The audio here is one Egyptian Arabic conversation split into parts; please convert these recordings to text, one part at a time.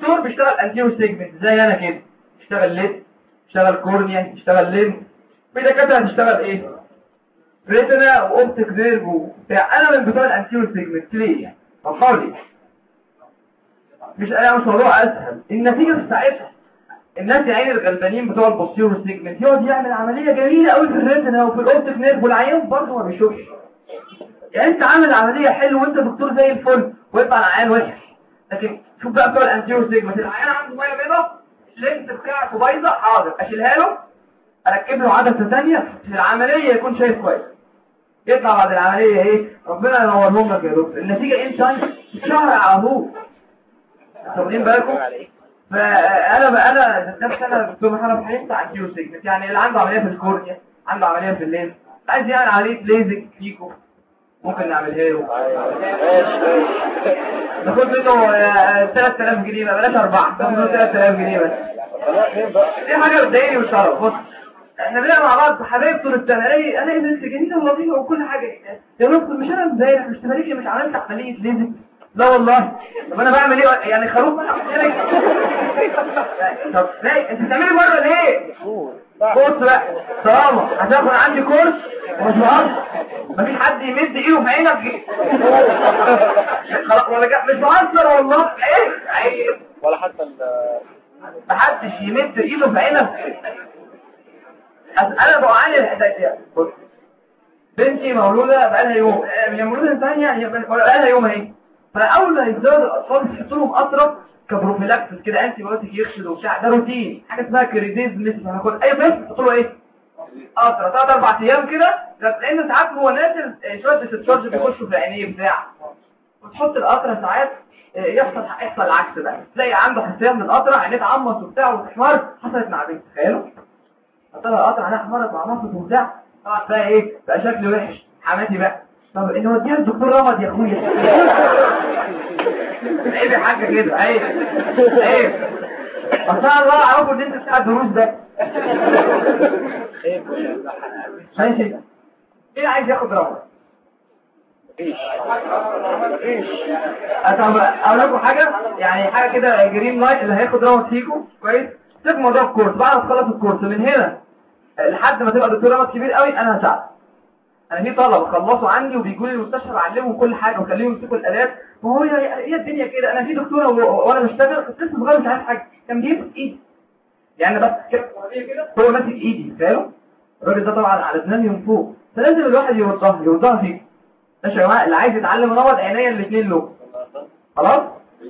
دكتور بيشتغل انتيرو سيجمنت زي انا كده يشتغل ليد يشتغل كورنيا يشتغل لينز في دكاتره هتشتغل ايه ريتنا واوبتيك نيرف بتاع انا من بتوع الانتيرو سيجمنت ليه يعني طب مش انا مش موضوع اسهل النتيجه في ساعتها الناس يا عيني الغلبانين بتوع البوستيرو سيجمنت يقعد يعمل عمليه جميله قوي في الريتنا وفي الاوبتيك نيرف والعيان برضه ما بيشوفش يعني انت عامل عمليه حلو وانت دكتور زي الفل ويطلع العيان وحش لكن شوف بقى بتوع الانتيرو سيجمنت العيان عنده ميه بيضاء اللينس بتاعته بايظه حاضر اشيلها له اركب له عدسه ثانيه في العمليه يكون شايف كويس يطلع بعد العمليه ايه ربنا ينورهم لك يا دكتور النتيجه ايه تايم شهر على طول واخدين بالكم فانا بقى انا نفسي انا دكتور محمد حلمت عن كيلو سيجمنت يعني اللي عنده عمليه في الكورنيا عنده عمليه في اللينس عايز يعمل عمليه ليزك فيكو ممكن نعملها له ناخد منه 3000 جنيه ما بلاش اربعه ناخد منه 3000 جنيه بس دي حاجه بتضايقني والشرف بص احنا بنلعب مع بعض حبايب طول السنه الاقي الاقي بنت جميله ولطيفه وكل حاجه يا دكتور مش انا امبارح مش تماريكي مش عملت عمليه ليزك لا والله طب انا بعمل ايه يعني خروف طب ازاي انت بتعملي بره ليه بص بقى طالما هتاخد عندي كورس ومش بهزر مفيش حد يمد ايده في عينك خلاص ولا مش بهزر والله ايه عيب ولا حتى محدش يمد ايده في عينك انا بعاني الحكايه بص بنتي مولوده بقالها يوم هي مولوده ثانيه هي بقالها يوم اهي فاول ما يزداد الاطفال بيحطوا لهم اطرف كبروفيلاكسس كده انتي بايوتيك يغسل وبتاع ده روتين حاجه اسمها كريديز لسه هناخد اي بس تحط له ايه اطرف ثلاث اربع ايام كده لان ساعات هو نازل شويه ديستشارج بيخشوا في عينيه بتاع وتحط القطره ساعات يحصل يحصل العكس بقى تلاقي عنده حساسيه من القطره عينيه اتعمص وبتاع وتحمر حصلت مع بنت تخيلوا حطها القطره عينيها احمرت وعمصت وبتاع طبعا بقى ايه بقى شكله وحش حماتي بقى طب ان وديها الدكتور رمض يا اخويا عيب يا حاجه كده عيب عيب ما شاء الله اعرفوا ان انت بتاع الدروس ده ماشي ايه عايز ياخد رمض طب اقول لكم حاجه يعني حاجه كده جرين لايت اللي هياخد رمض فيكم كويس سيب موضوع الكورس بعد ما تخلص الكورس من هنا لحد ما تبقى دكتور رمض كبير قوي انا هساعدك انا في طلبه خلصوا عندي وبيجوا لي المستشفى بعلمهم كل حاجه وخليهم يمسكوا الالات وهو هي الدنيا كده انا في دكتوره وانا بشتغل كنت لسه صغير مش عارف حاجه كان بيمسك ايدي يعني بس كده هو ماسك ايدي فاهم الراجل ده طبعا على اسناني من فوق فلازم الواحد يوضح يوضح فيه ماشي يا جماعه اللي عايز يتعلم نوض عينيا الاثنين له خلاص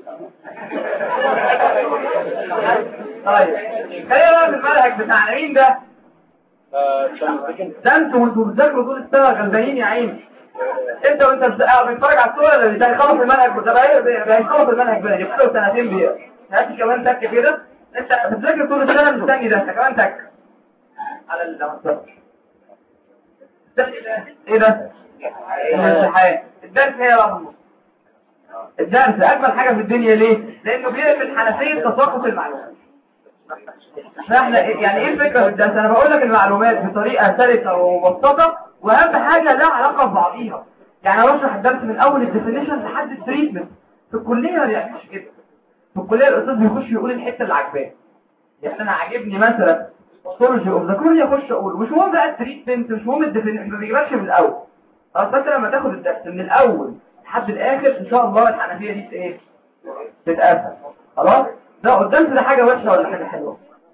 طيب خلينا بقى في المنهج بتاعنا مين ده ده انتوا وانتوا بتذاكروا طول السنه غلبانين يا عيني انت وانت بتتفرج على الصوره اللي هيخلص المنهج ده هيخلص المنهج بقى يبقى سنتين بيه هات كمان تك كده انت بتذاكر طول السنه مستني ده انت كمان تك على المستوى ايه ده الامتحان الدرس هي بقى الدرس اجمل حاجه في الدنيا ليه لانه بيقفل حنفيه تساقط المعلومات احنا يعني ايه الفكره في الدرس انا بقول لك المعلومات بطريقه سلسه ومبسطه واهم حاجه لها علاقه ببعضيها يعني انا بشرح الدرس من اول الديفينيشن لحد التريتمنت في الكليه ما بيعملش كده في الكليه الاستاذ بيخش يقول الحته اللي عاجباه يعني انا عاجبني مثلا باثولوجي اوف ذا كورنيا اخش اقول مش مهم بقى التريتمنت مش مهم الديفينيشن ما بيجيبكش من الاول خلاص انت لما تاخد الدرس من الاول لحد الاخر ان شاء الله الحنفيه دي ايه تتقفل خلاص ده قدام ده حاجه وحشه ولا حاجه حلوه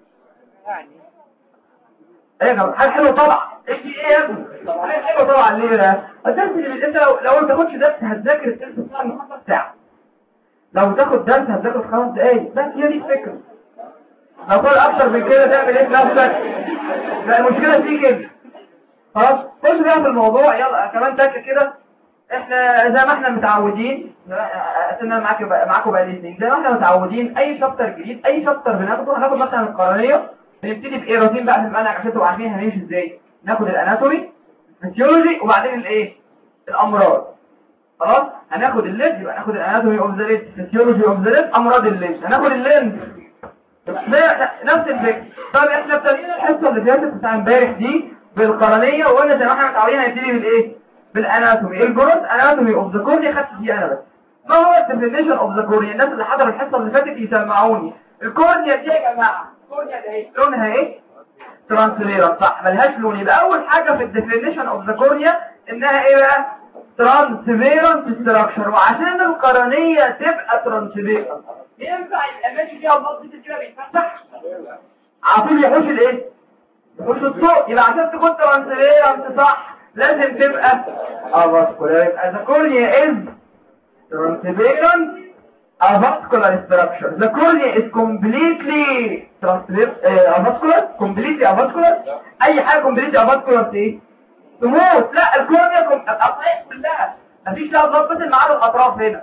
ايه يا حاجه حلوه طبعا ايه ايه يا ابني حاجه حلوه طبعا ليه بقى الدرس اللي انت لو لو ما تاخدش درس هتذاكر الدرس بتاع النهارده ساعه لو تاخد درس هتذاكر في خمس دقايق بس هي دي الفكره لو كل اكتر من كده تعمل ايه في نفسك لا المشكله فيك كده خلاص خش بقى في الموضوع يلا كمان تك كده احنا زي ما احنا متعودين انا معاك معاكم بقى الاثنين زي ما احنا متعودين اي شابتر جديد اي شابتر بناخده هناخد مثلا القرنيه بنبتدي بايه روتين بقى في المنهج عشان تبقوا عارفين هنمشي ازاي ناخد الاناتومي الفسيولوجي وبعدين الايه الامراض خلاص هناخد الليد يبقى ناخد الاناتومي اوف ذا ليد فسيولوجي اوف ذا ليد امراض الليد هناخد اللينز نفس الفكره طب احنا ابتدينا الحصه اللي فاتت بتاع امبارح دي بالقرنيه وقلنا زي ما احنا متعودين هنبتدي بالايه بالاناتومي الجروث اناتومي اوف ذا كورنيا خدت دي انا بس ما هو الديفينيشن اوف ذا كورنيا الناس اللي حضروا الحصه اللي فاتت يسمعوني الكورنيا دي يا جماعه الكورنيا دي ايه لونها ايه ترانسبيرنت صح ملهاش لون يبقى اول حاجه في الديفينيشن اوف ذا كورنيا انها ايه بقى ترانسبيرنت ستراكشر وعشان القرنيه تبقى ترانسبيرنت ينفع يبقى ماشي فيها النص كده بيتفتح على طول يحوش الايه يحوش الصوت يبقى عشان تكون ترانسبيرنت صح لازم تبقى افاسكولار يبقى ذا كورنيا از transparent avascular structure. The cornea is completely transparent uh, avascular, completely avascular. أي حاجة completely avascular ايه؟ تموت لا الكورنيا كم... الأطراف كلها مفيش لها بلاد فيسل ما عدا الأطراف هنا.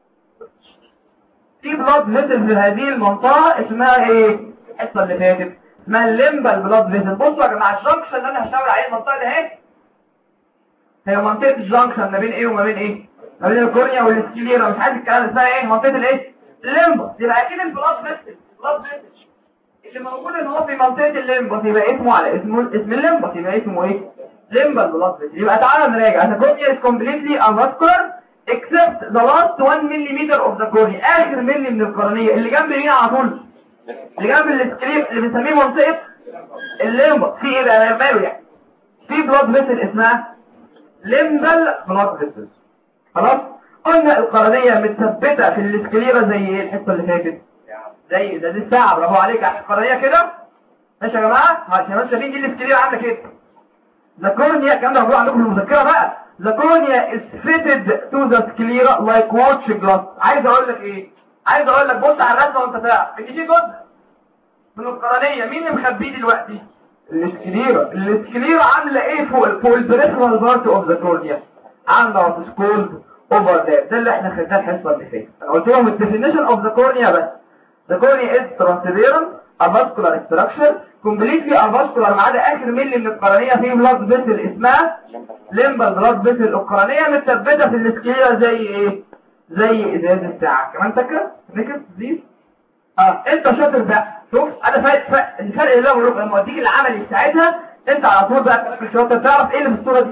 في بلاد فيسل في هذه المنطقة اسمها ايه؟ الحصة اللي فاتت اسمها الليمبال بلاد فيسل. بصوا يا جماعة الجنكشن اللي أنا هشاور عليه المنطقة ده اهي هي منطقة الجنكشن ما بين ايه وما بين ايه؟ ما بين الكورنيا والسكليرا مش عارف الكلام اسمها ايه منطقه الايه الليمبس يبقى اكيد البلاد فيسل بلاد فيسل اللي موجود ان هو في منطقه الليمبس يبقى اسمه على اسمه اسم الليمبس يبقى اسمه ايه ليمبال بلاد فيسل يبقى تعالى نراجع the cornea is completely avascular except the last 1 mm of the cornea اخر ملي من القرنيه اللي جنب مين على طول اللي جنب السكلير اللي بنسميه منطقه الليمبس في ايه بقى ماله يعني في بلاد فيسل اسمها ليمبال بلاد فيسل خلاص قلنا القرنية متثبتة في الاسكليرا زي ايه الحصة اللي فاتت زي ده دي الساعة برافو عليك على القرنية كده ماشي يا جماعة عشان ما شايفين دي الاسكليرا عاملة كده The cornea الكلام ده موجود عندكم في المذكرة بقى The cornea is fitted to the sclera like watch glass عايز اقول لك ايه عايز اقول لك بص على الرسمة وانت تعرف ان دي جزء من القرنية مين اللي مخبيه دلوقتي الاسكليرا الاسكليرا عاملة ايه فوق فوق البريفرال بارت اوف ذا كورنيا عاملة وات سكولد اوفر ذير ده اللي احنا خدناه الحصه اللي فاتت انا قلت لهم الديفينيشن اوف ذا كورنيا بس ذا كورنيا از ترانسبيرنت افاسكولار ستراكشر كومبليتلي افاسكولار ما عدا اخر ملي من القرنيه فيه بلاد فيسل اسمها ليمبال بلاد فيسل القرنيه متثبته في الاسكليرا زي ايه زي ازاز الساعه كمان فاكر فاكر دي اه انت شاطر بقى شوف انا فايت فرق الفرق اللي هو لما اديك العملي بتاعتها انت على طول بقى شاطر تعرف ايه اللي في الصوره دي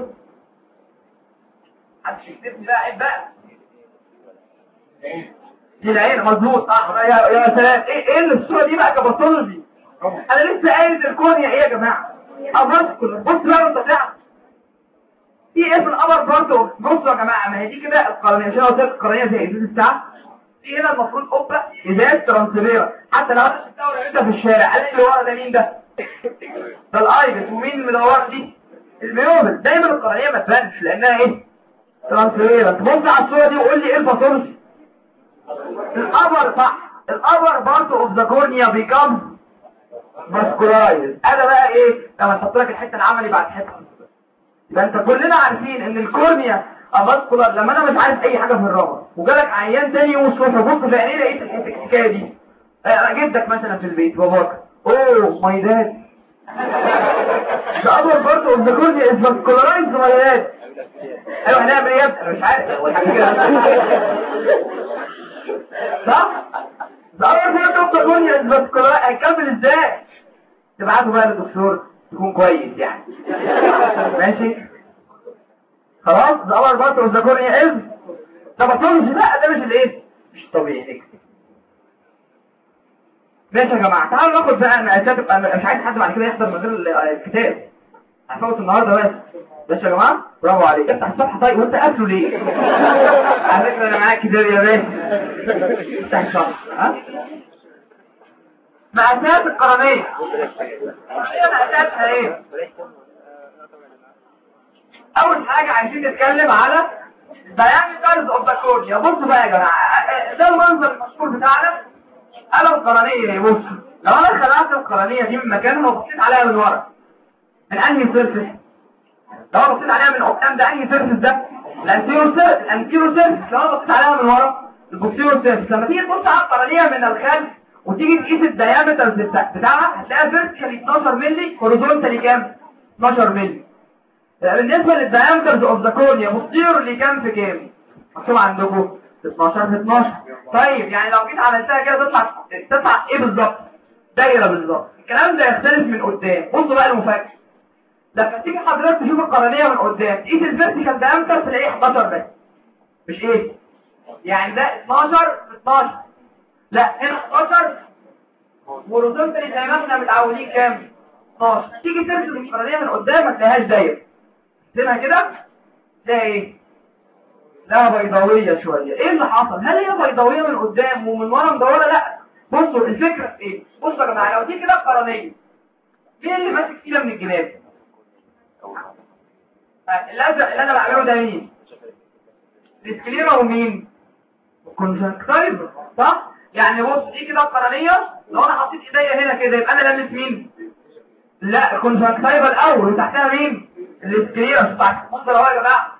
محدش يكتبني بقى عيب بقى دي العين مظبوط صح يا يا سلام ايه ايه اللي الصوره دي بقى كباثولوجي انا لسه قايل الكورنيا ايه يا جماعه افاسكولار بص بقى انت تعرف في ايه في الابر بارت بصوا يا جماعه ما هي دي كده القرنيه عشان قلت لك القرنيه زي ازاز الساعه في هنا المفروض قبه ازاز ترانسفير حتى لو انا شفتها ولا انت في الشارع قال اللي ورا ده مين ده ده الايبس ومين المدوره دي الميوبل دايما القرنيه ما تبانش لانها ايه ترانسفيرنت بص على الصوره دي وقول لي ايه الباثولوجي الابر صح الابر بارت اوف ذا كورنيا بيكم ماسكولايز انا بقى ايه لما احط لك الحته العملي بعد حته يبقى انت كلنا عارفين ان الكورنيا افاسكولار لما انا مش عارف اي حاجه في الرابر وجالك عيان تاني يوم الصبح بص في عينيه لقيت الحكايه دي آه، جدك مثلا في البيت باباك اوه ماي داد the upper part of the cornea is vascularized ولا لا؟ ايوه هنعمل ايه يا ابني؟ مش عارف صح؟ ده اول حاجه تبقى دنيا الفاسكولار هيكمل ازاي؟ تبعته بقى للدكتور يكون كويس يعني ماشي؟ خلاص ده اول بارت اوف ذا كورنيا از ده باثولوجي لا ده مش الايه؟ مش طبيعي نكتب ماشي يا جماعه تعالوا ناخد بقى مقاسات أنا مش عايز حد بعد كده يحضر من غير الكتاب هنفوت النهارده بس ماشي يا جماعه برافو عليك افتح الصفحه طيب وانت قافله ليه على فكره انا معاك كتاب يا باشا افتح الصفحه ها مقاسات القرنيه القرنيه مقاساتها ايه اول حاجه عايزين نتكلم على diameters of the cornea بصوا بقى يا جماعه ده المنظر المشهور بتاعنا انا القرنيه اهي بص لو انا خلعت القرنيه دي من مكانها وبصيت عليها من ورا من انهي سيرفيس لو انا بصيت عليها من قدام ده انهي سيرفيس ده الانتيرو سيرفيس الانتيرو سيرفيس لو انا بصيت عليها من ورا البوستيرو سيرفيس لما تيجي تبص على القرنيه من الخلف وتيجي تقيس الديامتر بتاعها هتلاقيها فيرتيكالي 12 مللي هوريزونتالي كام 12 مللي بالنسبه للديامترز اوف ذا كورنيا بوستيرلي كام في كام مكتوب عندكم 12 في 12 طيب يعني لو جيت عملتها كده تطلع تطلع ايه بالظبط دايره بالظبط الكلام ده يختلف من قدام بصوا بقى المفاجاه لما تيجي حضرتك تشوف القرنيه من قدام تقيس الفيرتيكال دايمتر تلاقيه 11 بس مش ايه يعني ده 12 في 12 لا هنا 11 والرسومتري زي ما احنا متعودين كام 12 تيجي ترسم القرنيه من قدام ما تلاقيهاش دايره ترسمها كده تلاقي ايه لا بيضاويه شويه ايه اللي حصل هل هي بيضاويه من قدام ومن ورا مدوره لا بصوا الفكره في ايه بصوا يا جماعه لو دي كده القرنيه مين اللي ماسك فيها من الجناب الازرق اللي انا بعمله ده مين السكليرا ومين الكونجكتيف صح يعني بص دي كده القرنيه لو انا حطيت ايديا هنا كده يبقى انا لامس مين لا الكونجكتيف الاول وتحتها مين السكليرا بتاعت المنظر اهو يا جماعه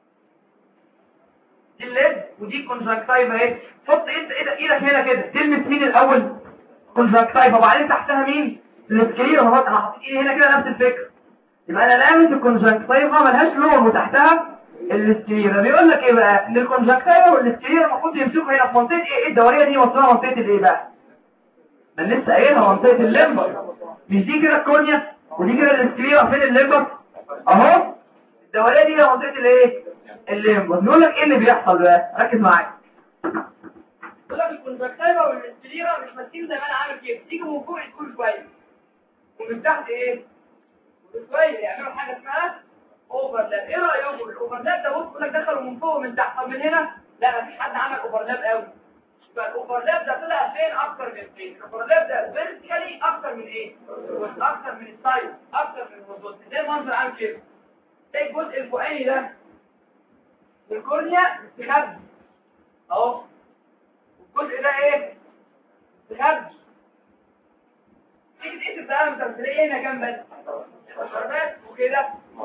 دي الليد ودي الكونجكتيف اهي حط ايد ايدك هنا كده تلمس مين الاول كونجكتيف وبعدين تحتها مين السكليرا اهو انا حطيت ايدي هنا كده نفس الفكره يبقى انا لامس الكونجكتيفا ملهاش لون وتحتها السكليرا بيقول لك ايه بقى ان الكونجكتيفا والسكليرا المفروض يمسكوا هنا في منطقه ايه الدوريه دي وصلها منطقه الايه بقى انا لسه قايلها منطقه الليمبر مش دي كده الكورنيا ودي كده السكليرا فين الليمبر اهو الدوريه دي هي منطقه الايه الليمبر بيقول لك ايه اللي بيحصل بقى ركز معايا بيقول لك الكونجكتيفا والسكليرا مش ماسكين زي ما انا عامل كده تيجوا من فوق تكون كويس ومن تحت ايه شويه يعملوا حاجه اسمها اوفرلاب ايه رايكم الاوفرلاب ده بص يقول لك دخلوا من فوق ومن تحت طب من هنا لا مفيش حد عمل اوفرلاب قوي فالاوفرلاب ده طلع فين اكتر من فين الاوفرلاب ده فيرتيكالي اكتر من ايه اكتر من السايد اكتر من الهورزونت زي المنظر عامل كده تلاقي الجزء الفوقاني ده الكورنيا مستخبي اهو والجزء ده ايه مستخبي تيجي تقيس الدايمتر تلاقي هنا كام بس وكده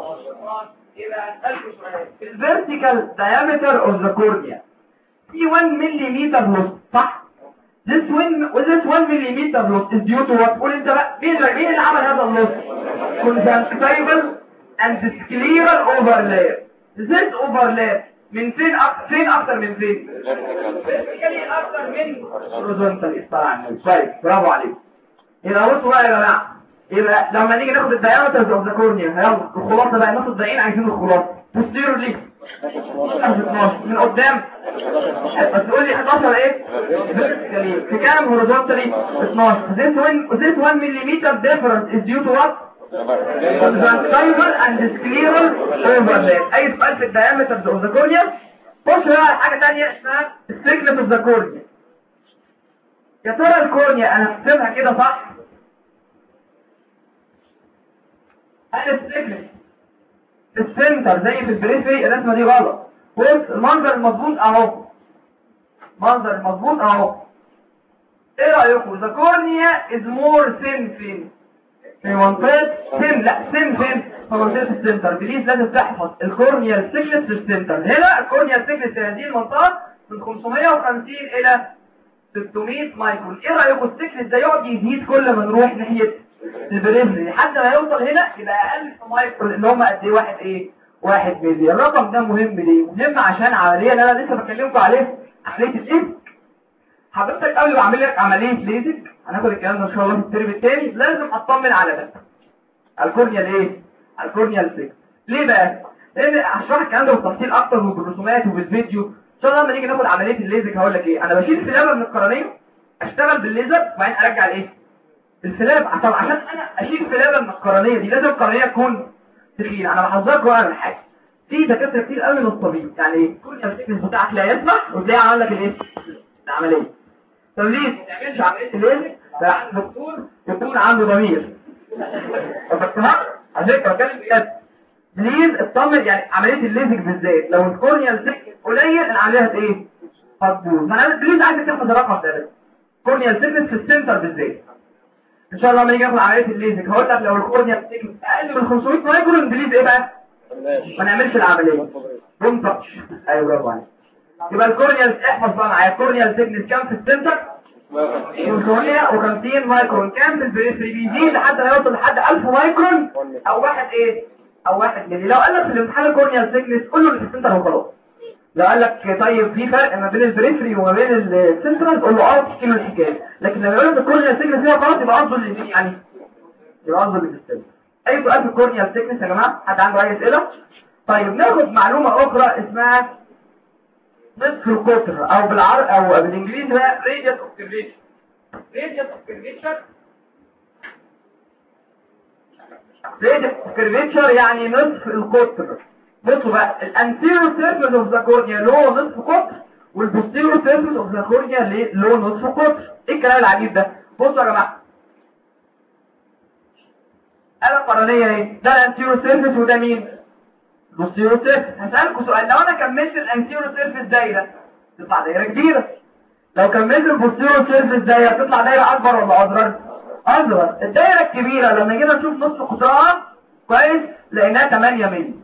يبقى اسالكم سؤال الفيرتيكال diameter of the cornea في 1 ملم loss صح this 1 this 1 ملم loss is due to what قول انت بقى مين اللي مين اللي عمل هذا اللوس conjunctival and scleral overlap this overlap من فين أك... فين اكتر من فين فيرتيكالي اكتر من horizontal استرعنا كويس برافو عليك يبقى بصوا بقى يا جماعه يبقى لما نيجي ناخد الدايمتر اوف ذا كورنيا يلا الخلاصه بقى ناخد دقيقين عايزين الخلاصه بوستيرور ليه 12 من قدام بس تقول لي 11 ايه vertically. في كام هوريزونتالي 12 this one this 1 ملم difference is due to what conjunctival and scleral overlap اي سؤال في الدايمتر اوف ذا كورنيا بص بقى على حاجه ثانيه اسمها thickness اوف ذا كورنيا يا ترى الكورنيا انا هكتبها كده صح هل السكن السنتر زي في البريفري الرسمه دي غلط بص المنظر المظبوط اهو منظر المظبوط اهو ايه رايكم ذا كورنيا از مور ثين فين في منطقه ثين لا ثين فين في منطقه السنتر بليز لازم تحفظ الكورنيا السكنس في السنتر هنا الكورنيا السكنس في هذه المنطقه من 550 الى 600 مايكرون ايه رايكم السكنس ده يقعد يزيد كل ما نروح ناحيه البريفري لحد ما يوصل هنا يبقى اقل في مايكرون اللي هم قد ايه واحد ايه واحد ملي الرقم ده مهم ليه مهم عشان عمليه اللي انا لسه بكلمكم عليه عمليه الليزك حضرتك قبل ما اعمل لك عمليه ليزك هناخد الكلام ده ان شاء الله في الترم الثاني لازم اطمن على ده الكورنيا الايه الكورنيا السك ليه بقى لان هشرح الكلام ده بالتفصيل اكتر وبالرسومات وبالفيديو ان شاء الله لما نيجي ناخد عمليه الليزك هقول لك ايه انا بشيل فلابه من القرنيه اشتغل بالليزر وبعدين ارجع الايه الفلاب طب عشان انا اشيل فلابه من القرنيه دي لازم القرنيه تكون تخينه انا بحذرك وانا من حاجه في دكاتره كتير قوي من الطبيب يعني ايه كل السكنس بتاعك لا يسمح وتلاقي عمل لك الايه العمليه طب ليه ما تعملش عمليه الليزك ده دكتور يكون عنده ضمير طب بتفهم على فكره بتكلم بجد بليز اطمن يعني عمليه الليزك بالذات لو الكورنيال سكنس قليل العمليه هت ايه هتبوظ ما انا بليز عايزك تاخد الرقم ده كورنيال سكنس في السنتر بالذات ان شاء الله لما نيجي ناخد عمليه الليزك هقول لك لو الكورنيا بتكنس اقل من 500 مايكرون بليز ايه بقى ما نعملش العمليه بوم تاتش ايوه برافو عليك يبقى الكورنيال احفظ بقى معايا الكورنيال تكنس كام في السنتر 550 مايكرون كام في البريفري بيزيد لحد ما يوصل لحد 1000 مايكرون او واحد ايه او واحد ملي لو قال لك في الامتحان الكورنيال تكنس قول له اللي في السنتر وخلاص لو قال لك طيب في فرق ما بين البريفري وما بين السنترال تقول له اه تحكي له الحكايه لكن لما يقول لك الكورنيال تكنس فيها خلاص يبقى قصده اللي يعني يبقى قصده اللي في السنتر اي سؤال في الكورنيال تكنس يا جماعه حد عنده اي اسئله طيب ناخد معلومه اخرى اسمها نصف القطر او بالعربي او بالانجليزي بقى radius of curvature radius of curvature radius of curvature يعني نصف القطر بصوا بقى الانتيرو سيرفيس اوف ذا كورنيا له نصف قطر والبوستيرو سيرفيس اوف ذا كورنيا له نصف قطر ايه الكلام العجيب ده بصوا يا جماعه انا القرنيه اهي ده الانتيرو سيرفيس وده مين البوستيرو سيرفيس هسالكم سؤال لو انا كملت الانتيرو سيرفيس دايره تطلع دايره كبيره لو كملت البوستيرو سيرفيس دايره تطلع دايره اكبر ولا اصغر اصغر الدايره الكبيره لما جينا نشوف نصف قطرها كويس لقيناها 8 مللي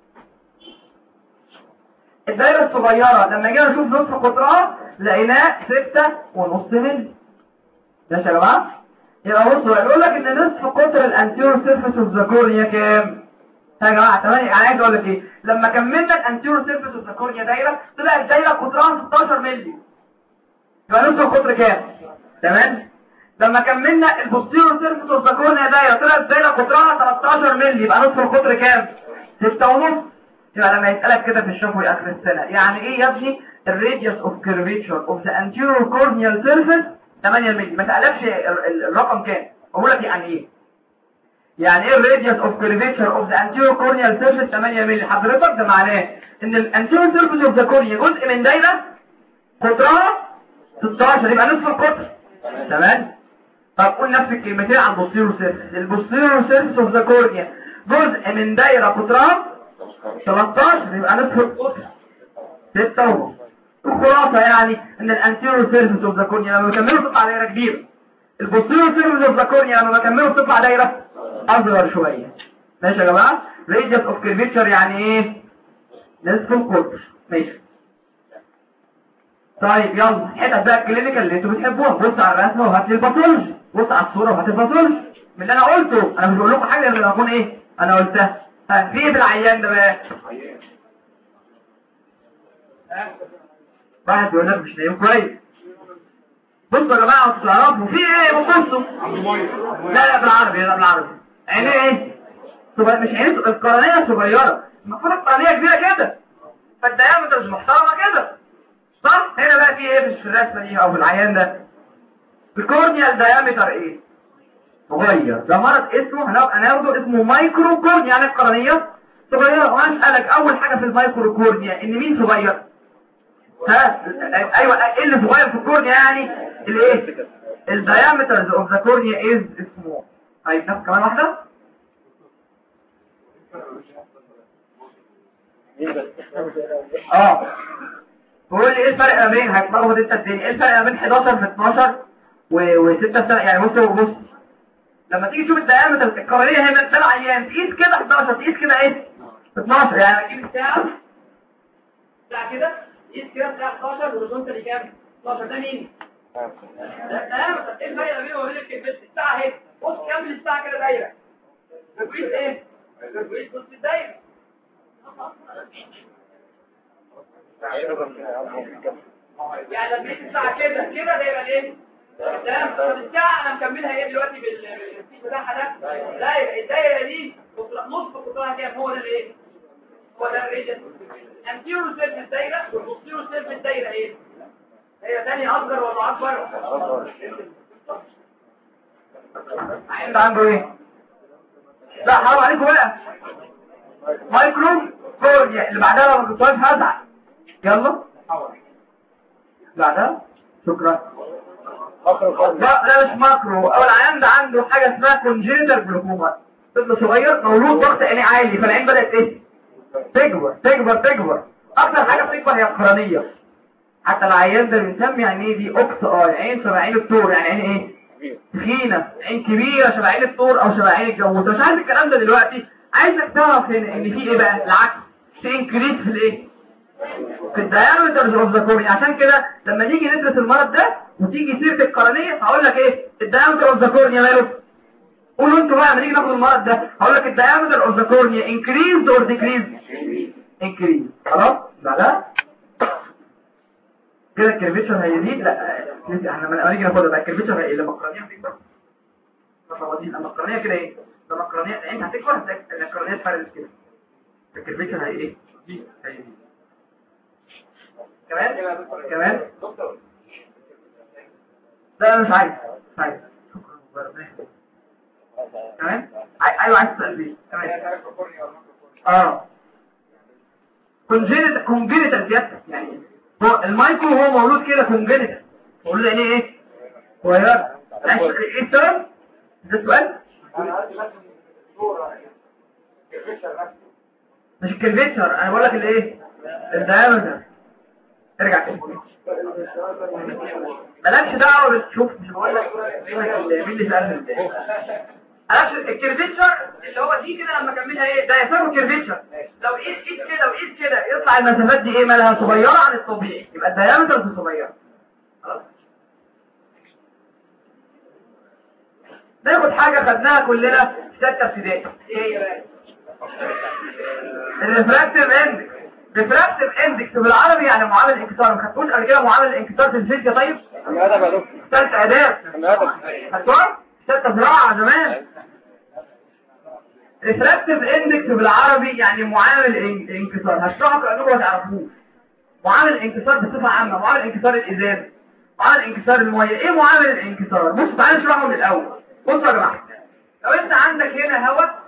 الدايره الصغيره لما جينا نشوف نصف قطرها لقيناه 6 ونص مللي ماشي يا جماعه يبقى بصوا يقول لك ان نصف قطر الانتيرو سيرفيس اوف ذا كورنيا كام يا جماعه تمام انا عايز اقول لك ايه لما كملنا الانتيرو سيرفيس اوف ذا كورنيا دايره طلع الدايره قطرها 16 مللي يبقى نصف القطر كام تمام لما كملنا البوستيرو سيرفيس اوف ذا كورنيا دايره طلع الدايره قطرها 13 مللي يبقى نصف القطر كام 6 ونص يبقى لما يسالك كده في الشفوي اخر السنه يعني ايه يا ابني الراديوس اوف كيرفيتشر اوف ذا انتيرو كورنيال سيرفيس 8 مللي ما سالكش الرقم كام اقول لك يعني ايه يعني ايه الراديوس اوف كيرفيتشر اوف ذا انتيرو كورنيال سيرفيس 8 مللي حضرتك ده معناه ان الانتيرو سيرفيس اوف ذا كورنيا جزء من دايره قطرها 16 يبقى نصف القطر تمام طب قول نفس الكلمتين عن البوستيرو سيرفيس البوستيرو سيرفيس اوف ذا كورنيا جزء من دايره قطرها 13 يبقى نصف القطر 6 ونص الخلاصة يعني ان الانتيرو سيرفيس اوف ذا كورنيا لما بكمله تطلع دايرة كبيرة البوستيرو سيرفيس اوف ذا كورنيا لما بكمله تطلع دايرة اصغر شوية ماشي يا جماعة راديوس اوف كيرفيتشر يعني ايه نصف القطر ماشي طيب يلا حتت بقى الكلينيكال اللي انتوا بتحبوها بص على الرسمه وهات لي الباثولوجي بص على الصوره وهات الباثولوجي من اللي انا قلته انا مش بقول لكم حاجه غير اكون ايه انا قلتها ها في ايه في العيان ده بقى واحد بيقول لك مش نايم كويس بصوا يا جماعه انتوا تعرفوا في ايه بصوا لا لا بالعربي لا بالعربي عينيه ايه صغير مش عينيه القرنيه صغيره المفروض القرنيه كبيره كده فالديامتر مش محترمه كده صح هنا بقى في ايه في الرسمه دي او في العيان ده الكورنيال ديامتر ايه صغير ده مرض اسمه هنبقى ناخده اسمه مايكرو كورنيا يعني القرنيه صغيره وانا اسالك اول حاجه في المايكرو كورنيا ان مين صغير ها ايوه ايه اللي صغير في الكورنيا يعني الايه الديامترز اوف ذا كورنيا از اسمه طيب ناخد كمان واحده اه قول لي ايه الفرق ما بين هتلخبط انت الدنيا ايه الفرق ما بين 11 في 12 و6 سنه يعني بص بص لما تيجي تشوف الديامتر القرنيه هنا ده العيان تقيس كده 11 تقيس كده ايه 12 يعني هتجيب الساعة الساعة كده قيس كده الساعة 11 والهوريزونتال كام 12 ده مين؟ ده تمام ايه الفرق ما بينه وبين الكبس الساعة اهي بص كمل الساعة كده دايرة بتقيس ايه؟ بتقيس نص الدايرة يعني لما تقيس الساعة كده كده ده يبقى ايه؟ تمام طب الساعة انا مكملها ايه دلوقتي بالسيس بتاعها ده؟ دايرة الدايرة دي نص قطرها كام هو ده الايه؟ هو ده الريجن انتيرو سيرفيس دايرة والبوستيرو سيرفيس دايرة ايه؟ هي تاني اصغر ولا اكبر؟ انت عنده ايه لا حرام عليكم بقى مايكرو كورنيا اللي بعدها لما كنت واقف هزعل يلا بعدها شكرا لا لا مش ماكرو اول عيان ده عنده حاجه اسمها كونجينيتال جلوكوما طفل صغير مولود ضغط عينيه عالي فالعين بدات ايه تكبر تكبر تكبر اكتر حاجه بتكبر هي القرنيه حتى العيان ده بنسمي عينيه دي اوكس اي عين شبه عين الثور يعني عين ايه تخينه عين كبيره شبه عين الثور او شبه عين الجاموسه مش عارف الكلام ده دلوقتي عايزك تعرف هنا ان في ايه بقى العكس في انكريس في الايه في الدايمتر اوف ذا كورنيا عشان كده لما نيجي ندرس المرض ده وتيجي سيره القرنيه هقول لك ايه الدايمتر اوف ذا كورنيا ماله قولوا انتوا بقى لما نيجي ناخد المرض ده هقول لك الدايمتر اوف ذا كورنيا انكريز اور ديكريز انكريز خلاص بعدها كده الكيرفيتشر هيزيد لا احنا لما نيجي ناخدها بقى الكيرفيتشر هي لما القرنيه بتكبر فاضيين لما القرنيه كده ايه لما القرنيه انت هتكبر هتلاقي ان القرنيه اتفردت كده الكيرفيتشر هي ايه هيزيد كمان كمان لا انا مش عايز مش عايز كمان عاي- ايوه عايز تسال ليه تمام اه كونجينيتال كونجينيتال سيادتك يعني هو المايكرو هو مولود كده كونجينيتال بقول له يعني ايه صغير عايز ايه السبب ده السؤال مش الكلفيتشر انا بقول لك الايه الدايمتر ارجع كده مالكش دعوه بالشوف مش بقول لك مين اللي سالني عرفت الكيرفيتشر اللي هو دي كده لما اكملها ايه ده يسمى كيرفيتشر لو قيس قيس كده وقيس كده يطلع المسافات دي ايه مالها صغيره عن الطبيعي يبقى الدايمتر دي صغيره خلاص ناخد حاجه خدناها كلنا في سته ابتدائي ايه هي بقى الريفراكتيف اندكس ريفراكتيف اندكس بالعربي يعني معامل الانكسار ما خدتوش قبل كده معامل الانكسار في الفيزياء طيب هذا يا دكتور ثالث اداب هذا خدتوها ثالثه زراعه زمان ريفراكتيف اندكس بالعربي يعني معامل الان- الانكسار هشرحه كانكم ما تعرفوش معامل الانكسار بصفه عامه معامل انكسار الازاز معامل انكسار الميه ايه معامل الانكسار بص تعالى نشرحه من الاول بصوا يا جماعه لو انت عندك هنا هواء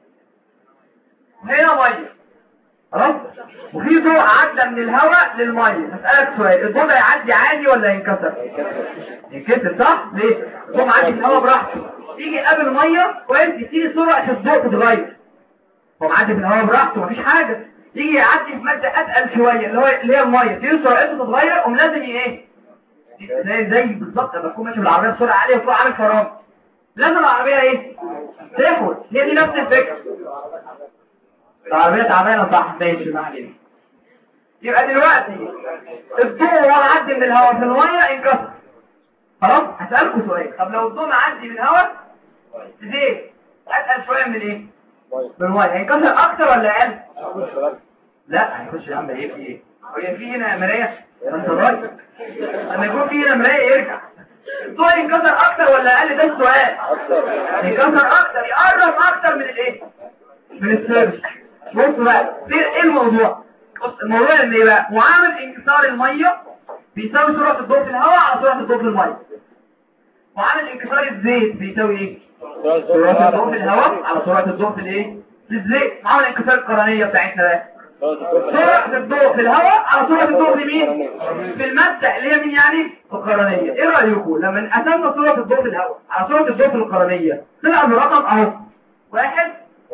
وهنا ميه خلاص وفي ضوء عدى من الهواء للميه هسألك سؤال الضوء ده يعدي عادي ولا ينكسر ينكسر صح ليه الضوء معدي من الهواء براحته يجي قبل ميه كويس تيجي سرعه الضوء تتغير هو معدي في الهواء براحته مفيش حاجه يجي يعدي في ماده اتقل شويه اللي هو اللي هي الميه تيجي سرعته تتغير قوم لازم ايه زي زي بالظبط لما تكون ماشي بالعربيه بسرعه عاليه وتروح عامل فرامل لازم العربيه ايه تاخد هي دي نفس الفكره العربية تعبانة صح ماشي ما علينا يبقى دلوقتي الضوء وهو معدي من الهواء في المية انكسر خلاص هسألكوا سؤال طب لو الضوء معدي من الهواء زيت أسأل شوية من ايه؟ من المية هينكسر أكتر ولا أقل؟ لا هيخش يا عم ايه في ايه؟ هي في هنا مراية؟ ده انت رايح لما يكون في هنا مراية يرجع الضوء ينكسر أكتر ولا أقل ده السؤال ينكسر أكتر يقرب أكتر من الايه؟ من السيرش بص بقى دي- ايه الموضوع بص الموضوع ان ايه بقى معامل انكسار الميه بيساوي سرعه الضوء في الهواء على سرعه الضوء في الميه معامل انكسار الزيت بيساوي ايه سرعه الضوء في الهواء على سرعه الضوء في الايه في الزيت معامل انكسار القرنيه بتاعتنا بقى سرعه الضوء في الهواء على سرعه الضوء في مين في المادة اللي هي مين يعني القرنيه ايه رايكم لما قسمنا سرعه الضوء في الهواء على سرعه الضوء في القرنيه طلع الرقم اهو واحد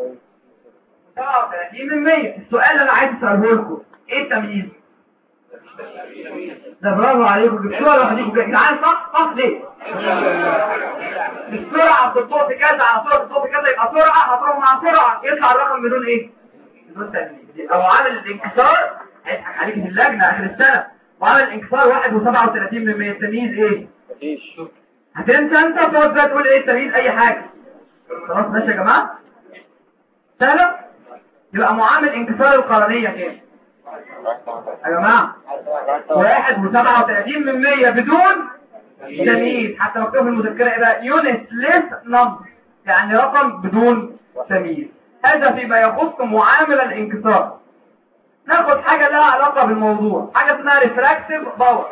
37 من 100 السؤال اللي انا عايز اساله لكم ايه التمييز ده برافو عليكم جبتوها لوحديكم كده جدعان صح صح ليه السرعه بالضوء في كذا على سرعه الضوء في كذا يبقى سرعه هتروح مع سرعه يطلع الرقم بدون ايه بدون تمييز او عامل الانكسار هيضحك عليك في اللجنه اخر السنه وعامل الانكسار 1 و37 من 100 التمييز ايه مفيش هتنسى انت وتقعد بقى تقول ايه التمييز اي حاجه خلاص ماشي يا جماعه سهله يبقى معامل انكسار القرنية كام يا جماعة واحد وسبعة وثلاثين من مية بدون تمييز حتى مكتوب في المذكرة ايه بقى يونت ليس نمبر يعني رقم بدون تمييز هذا فيما يخص معامل الانكسار ناخد حاجة لها علاقة بالموضوع حاجة اسمها ريفراكتيف باور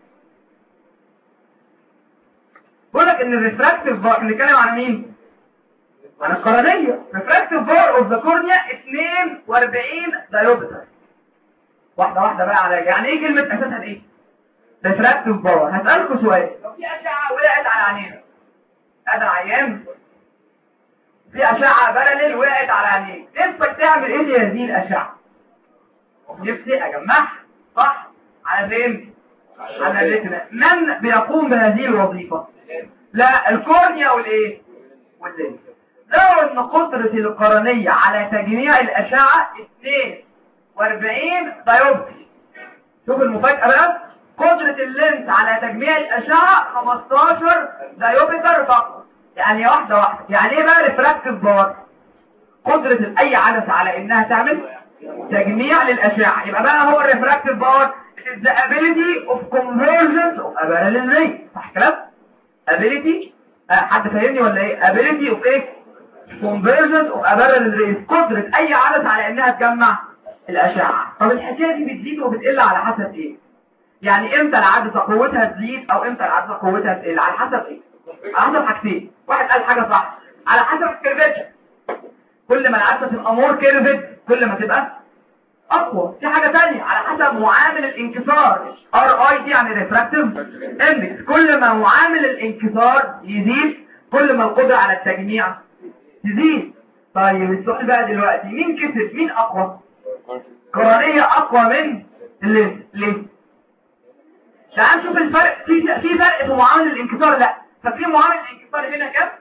بقول لك ان الريفراكتيف باور بنتكلم عن مين؟ عن القرنية refractive power of the cornea 42 diopter واحدة واحدة بقى على يعني ايه كلمة اساسها ايه refractive power هسألكوا سؤال لو في اشعة وقعت على عينينا هذا عيان في اشعة بارلل وقعت على عينيك نفسك تعمل ايه لهذه الاشعة نفسي اجمعها صح على فين على الريتنا من بيقوم بهذه الوظيفة لا الكورنيا والايه واللينس لو ان قدرة القرنية على تجميع الاشعة 42 دايوبتري شوف المفاجأة بقى قدرة اللينس على تجميع الاشعة 15 دايوبتر فقط يعني واحدة واحدة يعني ايه بقى ريفراكتيف باور قدرة اي عدسة على انها تعمل تجميع للاشعة يبقى بقى هو الريفراكتيف باور is the ability of convergence of a parallel ray صح كلام ability آه، حد فاهمني ولا ايه ability of ايه convergence of a parallel ray قدرة اي عدسة على انها تجمع الاشعة طب الحكاية دي بتزيد وبتقل على حسب ايه يعني امتى العدسه قوتها تزيد او امتى العدسه قوتها تقل على حسب ايه على حسب حاجتين واحد قال حاجه صح على حسب الكيرفتشر كل ما العدسه تبقى مور كيرفت كل ما تبقى اقوى في حاجه ثانيه على حسب معامل الانكسار ار اي دي يعني ريفراكتيف اندكس كل ما معامل الانكسار يزيد كل ما القدره على التجميع تزيد طيب السؤال بقى دلوقتي مين كسب مين اقوى قرارية اقوى من اللينس ليه تعال نشوف الفرق في في فرق في معامل الانكسار لا ففي معامل الانكسار هنا كام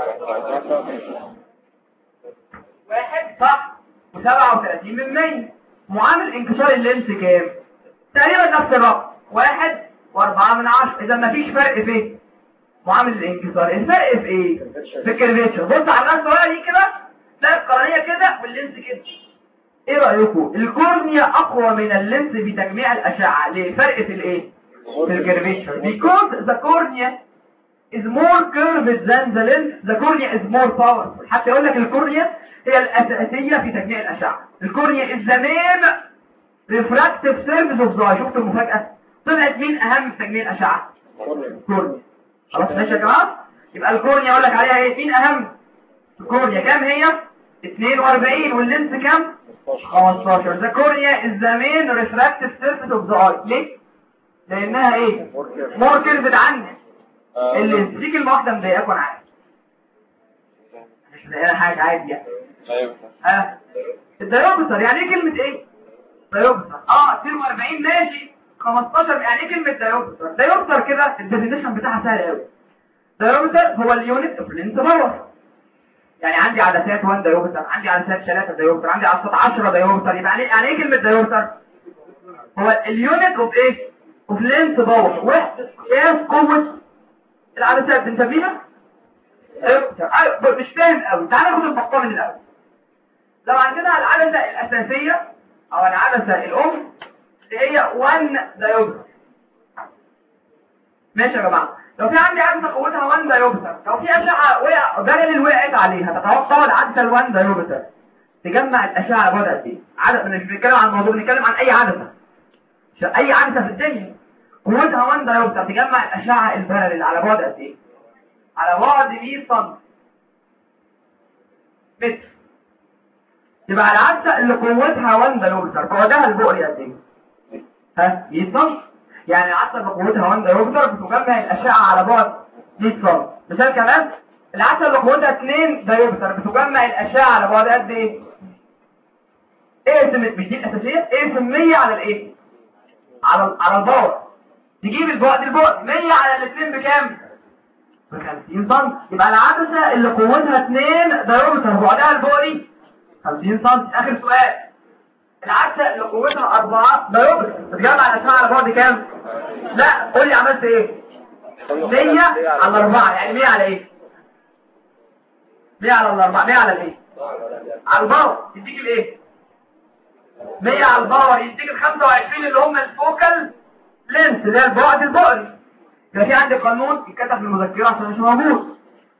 واحد صح و37 من 100 معامل انكسار اللينس كام تقريبا نفس الرقم واحد واربعة من عشرة اذا مفيش فرق في معامل الانكسار الفرق في ايه في الكيرفيتشر بص على الناس بقى دي كده تلاقي القرنيه كده واللينس كده ايه رايكم الكورنيا اقوى من اللينس في تجميع الاشعه ليه فرق في الايه في الكيرفيتشر because the cornea is more curved than the lens the cornea is more powerful حتى يقول لك الكورنيا هي الاساسيه في تجميع الاشعه الكورنيا is the main refractive surface of the eye شفتوا المفاجاه طلعت مين اهم في تجميع الاشعه الكورنيا خلاص ماشي يا جماعه يبقى الكورنيا اقول لك عليها ايه مين اهم الكورنيا كام هي 42 واللينس كام 15 the cornea is the main refractive surface of the eye ليه لانها ايه مور كيرفد عني اللينس دي كلمه واحده مضايقاكم انا عارف مش مضايقانا حاجه عادي يعني ايوه ها الدايوبتر يعني ايه كلمه ايه دايوبتر اه 42 ماشي 15 يعني ايه كلمه دايوبتر دايوبتر كده الديفينيشن بتاعها سهل قوي دايوبتر هو اليونت اوف لينس باور يعني عندي عدسات 1 دايوبتر عندي عدسات 3 دايوبتر عندي عدسات 10 دايوبتر يبقى يعني يعني ايه كلمه دايوبتر هو اليونت اوف ايه اوف لينس باور وحده قياس قوه العدسات بنسميها دايوبتر ايوه مش فاهم قوي تعالى ناخد المقام من الاول لو عندنا العدسه الاساسيه او العدسه الام اللي هي 1 دايوبتر ماشي يا جماعه لو في عندي عدسه قوتها 1 دايوبتر لو في اشعه وقع بارل وقعت عليها تتوقع العدسه ال 1 دايوبتر تجمع الاشعه بعد قد ايه عدد مش بنتكلم عن الموضوع بنتكلم عن اي عدسه مش اي عدسه في الدنيا قوتها 1 دايوبتر تجمع الاشعه البارل على بعد قد ايه على بعد 100 سم متر يبقى العدسه اللي قوتها 1 دايوبتر بعدها البؤري قد ايه ها 100 سم يعني العدسه اللي قوتها 1 دايوبتر بتجمع الاشعه على بعد 100 سم مثال كمان العدسه اللي قوتها 2 دايوبتر بتجمع الاشعه على بعد قد ايه ايه اسم مش دي الاساسيه ايه اسم 100 على الايه على ال- على الباور تجيب البعد البعد 100 على الاثنين بكام ب 50 سم يبقى العدسه اللي قوتها 2 دايوبتر بعدها البؤري 50 سم اخر سؤال العدسه اللي قوتها 4 دايوبتر بتجمع الاشعه على بعد كام لا قول لي عملت ايه 100 على 4 يعني 100 على ايه 100 على الأربعة 100 على الايه على الباور يديك الايه 100 على الباور يديك ال 25 اللي هم الفوكال لينس اللي هي البعد البؤري يبقى في عندي قانون يتكتب في المذكره عشان مش موجود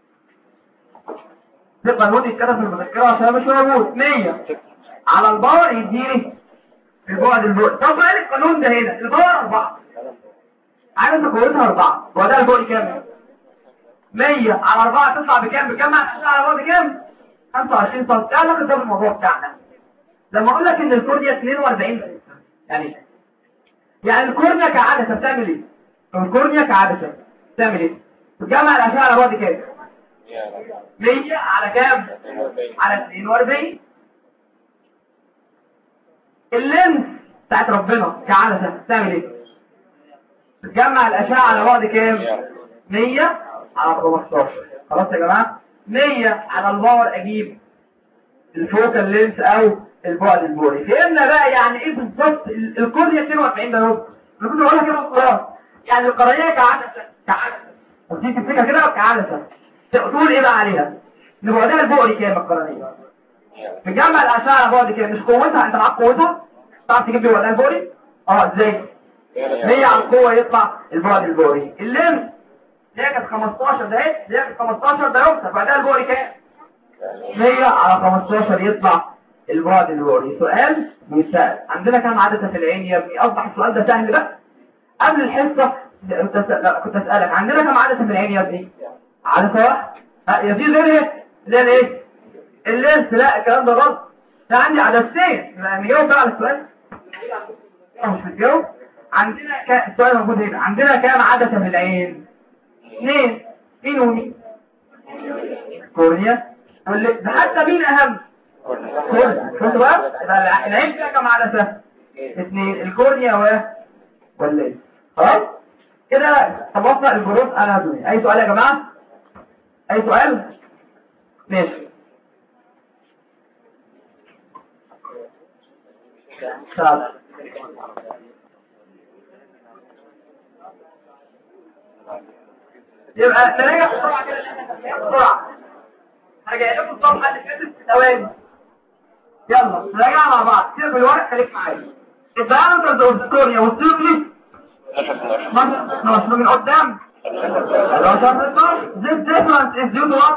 في قانون يتكتب في المذكره عشان مش موجود 100 على الباور يديني البعد البؤري طب بقى القانون ده هنا الباور 4 عايز قوتها 4 وده البؤري كام 100 على 4 تطلع بكام بكام مع الاشعه على بعد كام 25 سم ايه علاقه ده بالموضوع بتاعنا لما اقول لك ان الكورنيا 42 يعني إيه؟ يعني الكورنيا كعدسه بتعمل ايه الكورنيا كعدسه بتعمل ايه بتجمع الاشعه على بعد كام 100 على كام على 42 اللينس بتاعت ربنا كعدسه بتعمل ايه بتجمع الاشعه على بعد كام 100 على 15 خلاص يا جماعه 100 على الباور اجيب الفوكال لينس او البعد البوري فهمنا بقى يعني ايه بالظبط ال- الكورنيا 42 ده اهو انا كنت بقولها كده خلاص يعني القرنيه كعدسه كعدسه وتيجي تفتكر كده كعدسه تقول ايه بقى عليها ان بعدها البؤري كام القرنيه بتجمع الاشعه على بعد كام مش قوتها انت معاك قوتها تعرف تجيب لي بعدها البؤري اه ازاي 100 على القوه يطلع البعد البؤري اللينس اللي هي كانت 15 ده اهي اللي هي كانت 15 ده يكسر بعدها البؤري كام 100 على 15 يطلع البعد البؤري سؤال بيسأل عندنا كام عدسة في العين يا ابني اصبح السؤال ده سهل بقى قبل الحصه كنت أسأل- لا، كنت اسالك عندنا كم عدسه في العين يا ابني عدسه واحده ها يا في غيرها اللي هي الايه اللينس لا الكلام ده غلط ده عندي عدستين ما نجاوب بقى على السؤال أنا مش متجاوب عندنا كام السؤال موجود هنا عندنا كام عدسه في العين اثنين مين ومين كورنيا واللي ده حتى مين اهم كورنيا شفتوا بقى يبقى العين فيها كام عدسه اثنين الكورنيا و والليل خلاص كده خلصنا الجروب اناتومي اي سؤال يا جماعه اي سؤال ماشي طب. يبقى نراجع بسرعه كده اللي احنا خدناه بسرعه هرجع لكم الصفحه اللي فاتت في ثواني يلا نراجع مع بعض سيب بالورق خليك معايا الدايمتر ده الكورنيا والسيركلي 12 12 من قدام 11 12 this difference is due to what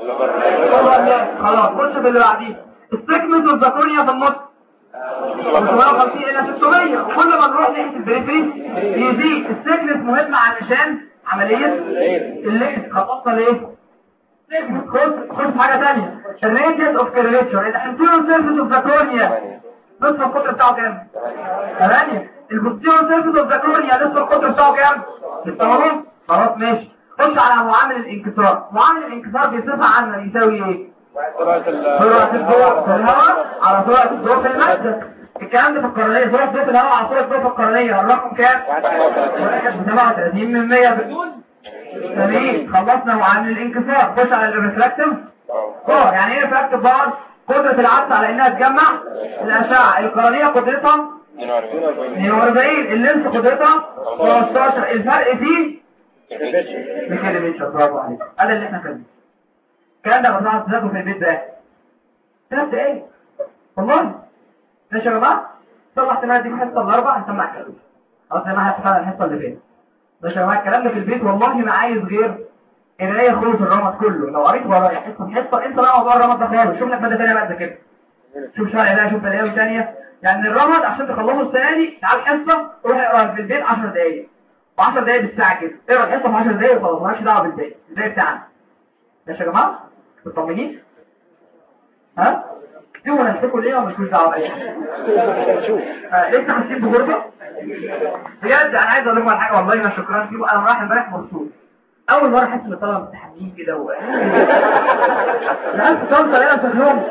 خلاص خش في اللي بعديه السيجمنت اوف ذا كورنيا في النص 750 الى 600 وكل ما نروح ناحيه البريفري يزيد السيجمنت مهم علشان عمليه اللينس خلصنا ليه سيجمنت خش خش في حاجه ثانيه الريديوس اوف كيرفيتشر الانتيريور سيرفيس اوف ذا كورنيا لسه القطر بتاعه كام 8 البوستيريور سيرفيس اوف ذا كورنيا لسه القطر بتاعه كام 6 ونص خلاص ماشي خش على معامل الانكسار معامل الانكسار بيصفها عنا يساوي ايه سرعة الضوء في الهواء على سرعة الضوء في المادة الكلام ده في القرنية سرعة الضوء في الهواء على سرعة الضوء في القرنية الرقم كام؟ واحد بسبعة وتلاتين من مية بدون تمام خلصنا معامل الانكسار خش على الريفراكتيف اه يعني ايه ريفراكتيف باور؟ قدرة العدسة على انها تجمع الاشعة القرنية قدرتها 42 اللينس قدرتها 15 الفرق فيه بكيلومتر برافو عليك هذا اللي احنا خدناه الكلام ده بطلع تذاكره في البيت بقى ثلاث دقايق والله ماشي يا جماعه طلع احتمال دي حصه الاربع هنسمع كلام خلاص يا جماعه هتفهم الحصه اللي فاتت ماشي يا جماعه الكلام ده في البيت والله ما عايز غير قرايه خلص الرمض كله لو قريت ورايا حصه حصه انت بقى موضوع الرمض ده خالص شوف لك ماده ثانيه بقى كده شوف شرح ده شوف بلاوي ثانيه يعني الرمض عشان تخلصه السنه دي تعال حصه روح اقرا في البيت 10 دقايق و10 دقايق بالساعه كده اقرا الحصه في 10 دقايق وخلاص مالكش دعوه بالباقي الباقي بتاعنا ماشي يا جماعه مطمنين ها يوم هنشوفوا ليه ومش مش دعوه باي حاجه آه، لسه حاسين بغربه بجد انا عايز اقول لكم على حاجه والله ما شكرا فيكم انا رايح امبارح مبسوط اول مره احس ان الطلبه متحملين كده و الناس بتوصل هنا شكلهم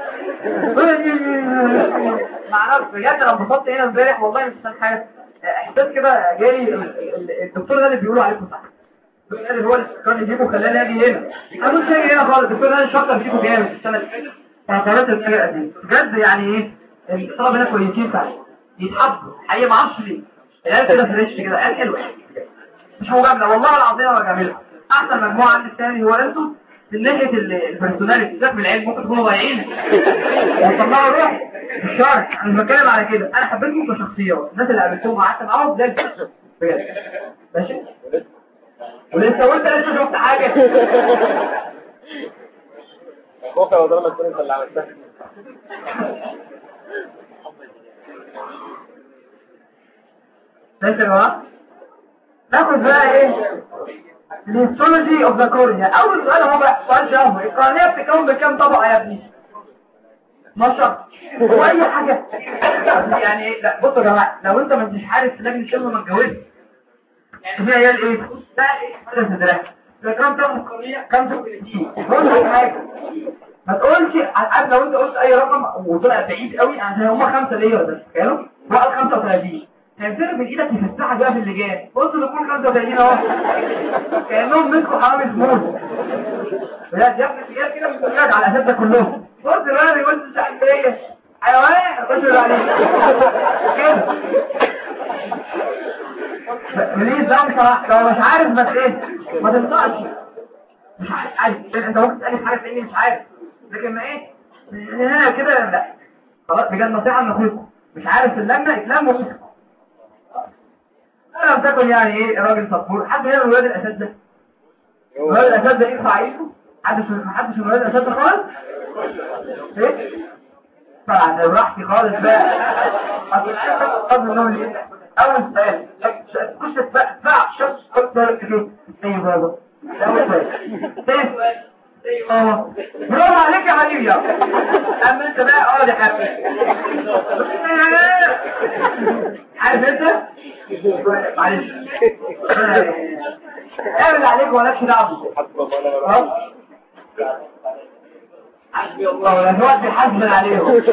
ما اعرفش بجد انا انبسطت هنا امبارح والله مش عشان حاجه احساس كده جالي ال- ال- الدكتور ده اللي بيقولوا عليكم صح الدكتور ده اللي هو اللي كان يجيبه خلاني اجي هنا انا مش جاي هنا خالص الدكتور ده شكر فيكم جامد السنه اللي فاتت فقررت الحاجه دي بجد يعني ايه الطلبه هنا كويسين فعلا يتحبوا حقيقه ما اعرفش ليه العيال كده فريش كده عيال حلوه مش مجامله والله العظيم انا بجاملها احسن مجموعه عندي الثاني هو انتم من ناحيه ال- البرسوناليتي بالذات من العيال ممكن تكونوا ضايعين وطلعوا روح الشرح انا مش بتكلم على كده انا حبيتكم كشخصيات الناس اللي قابلتهم وقعدت معاهم ده الفل. بجد ماشي ولسه وانت لسه شفت حاجه خوفا لو ظلمت انت اللي عملتها ماشي يا جماعه ناخد بقى ايه الهيستولوجي اوف ذا كورنيا اول سؤال هو بقى سؤال شهوي القرنيه بتتكون بكام طبقه يا ابني 12 هو اي حاجه يعني ايه لا بصوا يا جماعه لو انت ما انتش عارف في لجنه الشغل ما اتجوزت يعني في عيال ايه ده ايه مدرسه مدرسه ده كام طبقه القرنيه كام 35 قول اي حاجه ما تقولش عارف لو انت قلت اي رقم وطلع بعيد قوي عشان هم خمسه ليه ولا تخيلوا وقال 35 هيمسكوا من ايدك يفتحك بقى في اللجان بص بيكون 35 اهو كانهم مسكوا حرامي فلوس بجد يا ابني الرجال كده بتتفرج على اساس ده كلهم بص بقى بيقول مش عارف ايه حيوان خش عليه كده بليز ده بصراحه لو مش عارف ما ت- ايه ما تنطقش مش عارف عادي انت ممكن تسالني في حاجه تلاقيني مش عارف لكن ما ايه هنا كده لا خلاص بجد نصيحه من اخوكم مش عارف اللجنه اتلم ومسكوا انا لم تكن يعني ايه راجل صبور حد هنا من ولاد الاسد ده ولاد الاسد ده يرفع ايده حدش محدش من ولاد الاسد ده خالص ايه طبعا براحتي خالص بقى اصل انا قصد انهم ايه اول سؤال مش تدفع شخص اكتر كده ايوه هذا ده هو كويس اه برافو عليك يا حبيبي يا اما انت بقى اه دي حبيبي عارف انت معلش اعمل عليك ولكش دعوه اه حسبي الله ولا الوقت بيحاسبن عليهم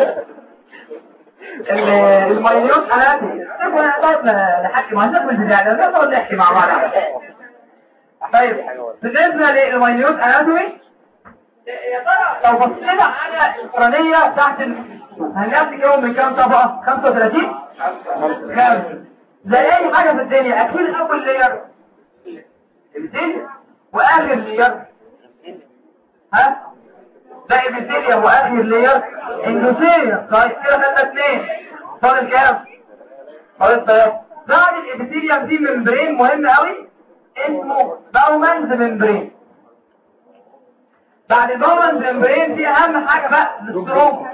المايليوت حالاتي نقعد نحكي مع الناس بالبداية نقعد نحكي مع بعض طيب بالنسبة للمايليوت اناتومي يا ترى لو بصينا على القرنية تحت ال... هنلاقي يوم من كام طبقة 35 خمسة زي اي حاجة في الدنيا اكيد اول لير الدنيا واخر لير ها ده ابيثيليوم واخر لير اندوثيليوم طيب كده خدنا اثنين فاضل كام فاضل ثلاثة بعد الابيثيليوم دي ممبرين مهم قوي اسمه باومنز ممبرين بعد الباومنز ممبرين دي اهم حاجة بقى الاستروم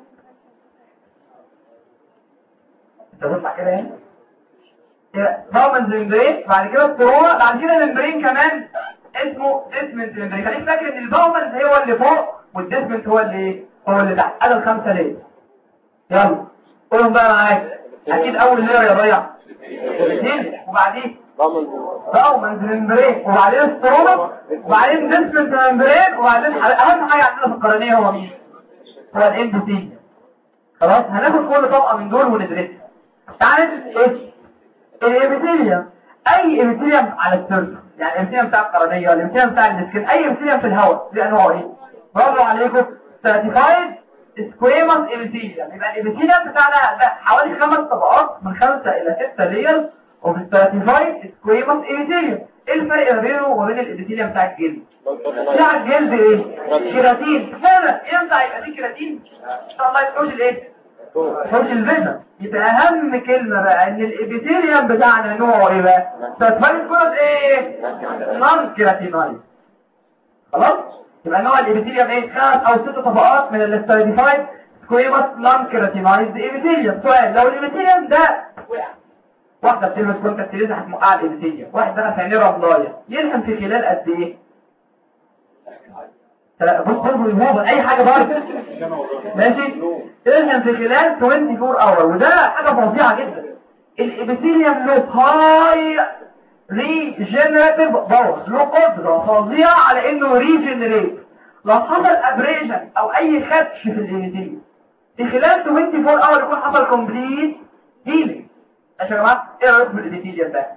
انت بص كده هنا باومنز ممبرين بعد كده الستروما بعد كده ممبرين كمان اسمه ديسمنت ممبرين خليك فاكر ان الباومنز هو اللي فوق والديسمنت هو اللي ايه هو اللي تحت ادي الخمسه ليه يلا قولهم بقى معاك اكيد اول ليره يا ضيع اثنين وبعدين باومنز ممبرين وبعدين ستروما وبعدين ديسمنت ممبرين وبعدين اهم حاجه عندنا في القرنيه هو مين هو الاندوثيل خلاص هناخد كل طبقه من دول وندرسها تعالى ندرس ايه الابيثيليوم اي ابيثيليوم على السيرفس يعني الابيثيليوم بتاع القرنيه الابيثيليوم بتاع السكن اي ابيثيليوم في الهواء دي انواعه ايه برافو عليكم سيرتيفايد سكويموس ابيثيليوم يبقى الابيثيليوم بتاعنا ده حوالي خمس طبقات من خمسة الى ستة ليرز وفي السيرتيفايد سكويموس ابيثيليوم ايه الفرق ما بينه وما بين الابيثيليوم بتاع الجلد بتاع الجلد ايه كيراتين فعلا ينفع يبقى فيه كيراتين ان شاء الله يتحوش الايه حوش الفيجن يبقى اهم كلمة بقى ان الابيثيليوم بتاعنا نوعه ايه بقى سيرتيفايد كود ايه نون كيراتينايز خلاص يبقى نوع الابيثيليوم ايه خمس او ست طبقات من الستراتيفايد سكويموس نون كيراتينايزد ابيثيليوم سؤال لو الابيثيليوم ده وقع واحدة بتلبس كونتاكت ليز هتمقع الابيثيليوم واحد دخل في عينيه رملايه يلحم في خلال قد ايه بص بص هو اي حاجه برضه ماشي تلحم في خلال 24 اور وده حاجه فظيعه جدا الابيثيليوم له هاي ريجنراتيف باور له قدره فظيعه على انه ريجنريت لو حصل ابريشن او اي خدش في الابيثيليوم في خلال 24 اور يكون حصل كومبليت هيلينج يا جماعه ايه رايكم في الابيثيليوم ده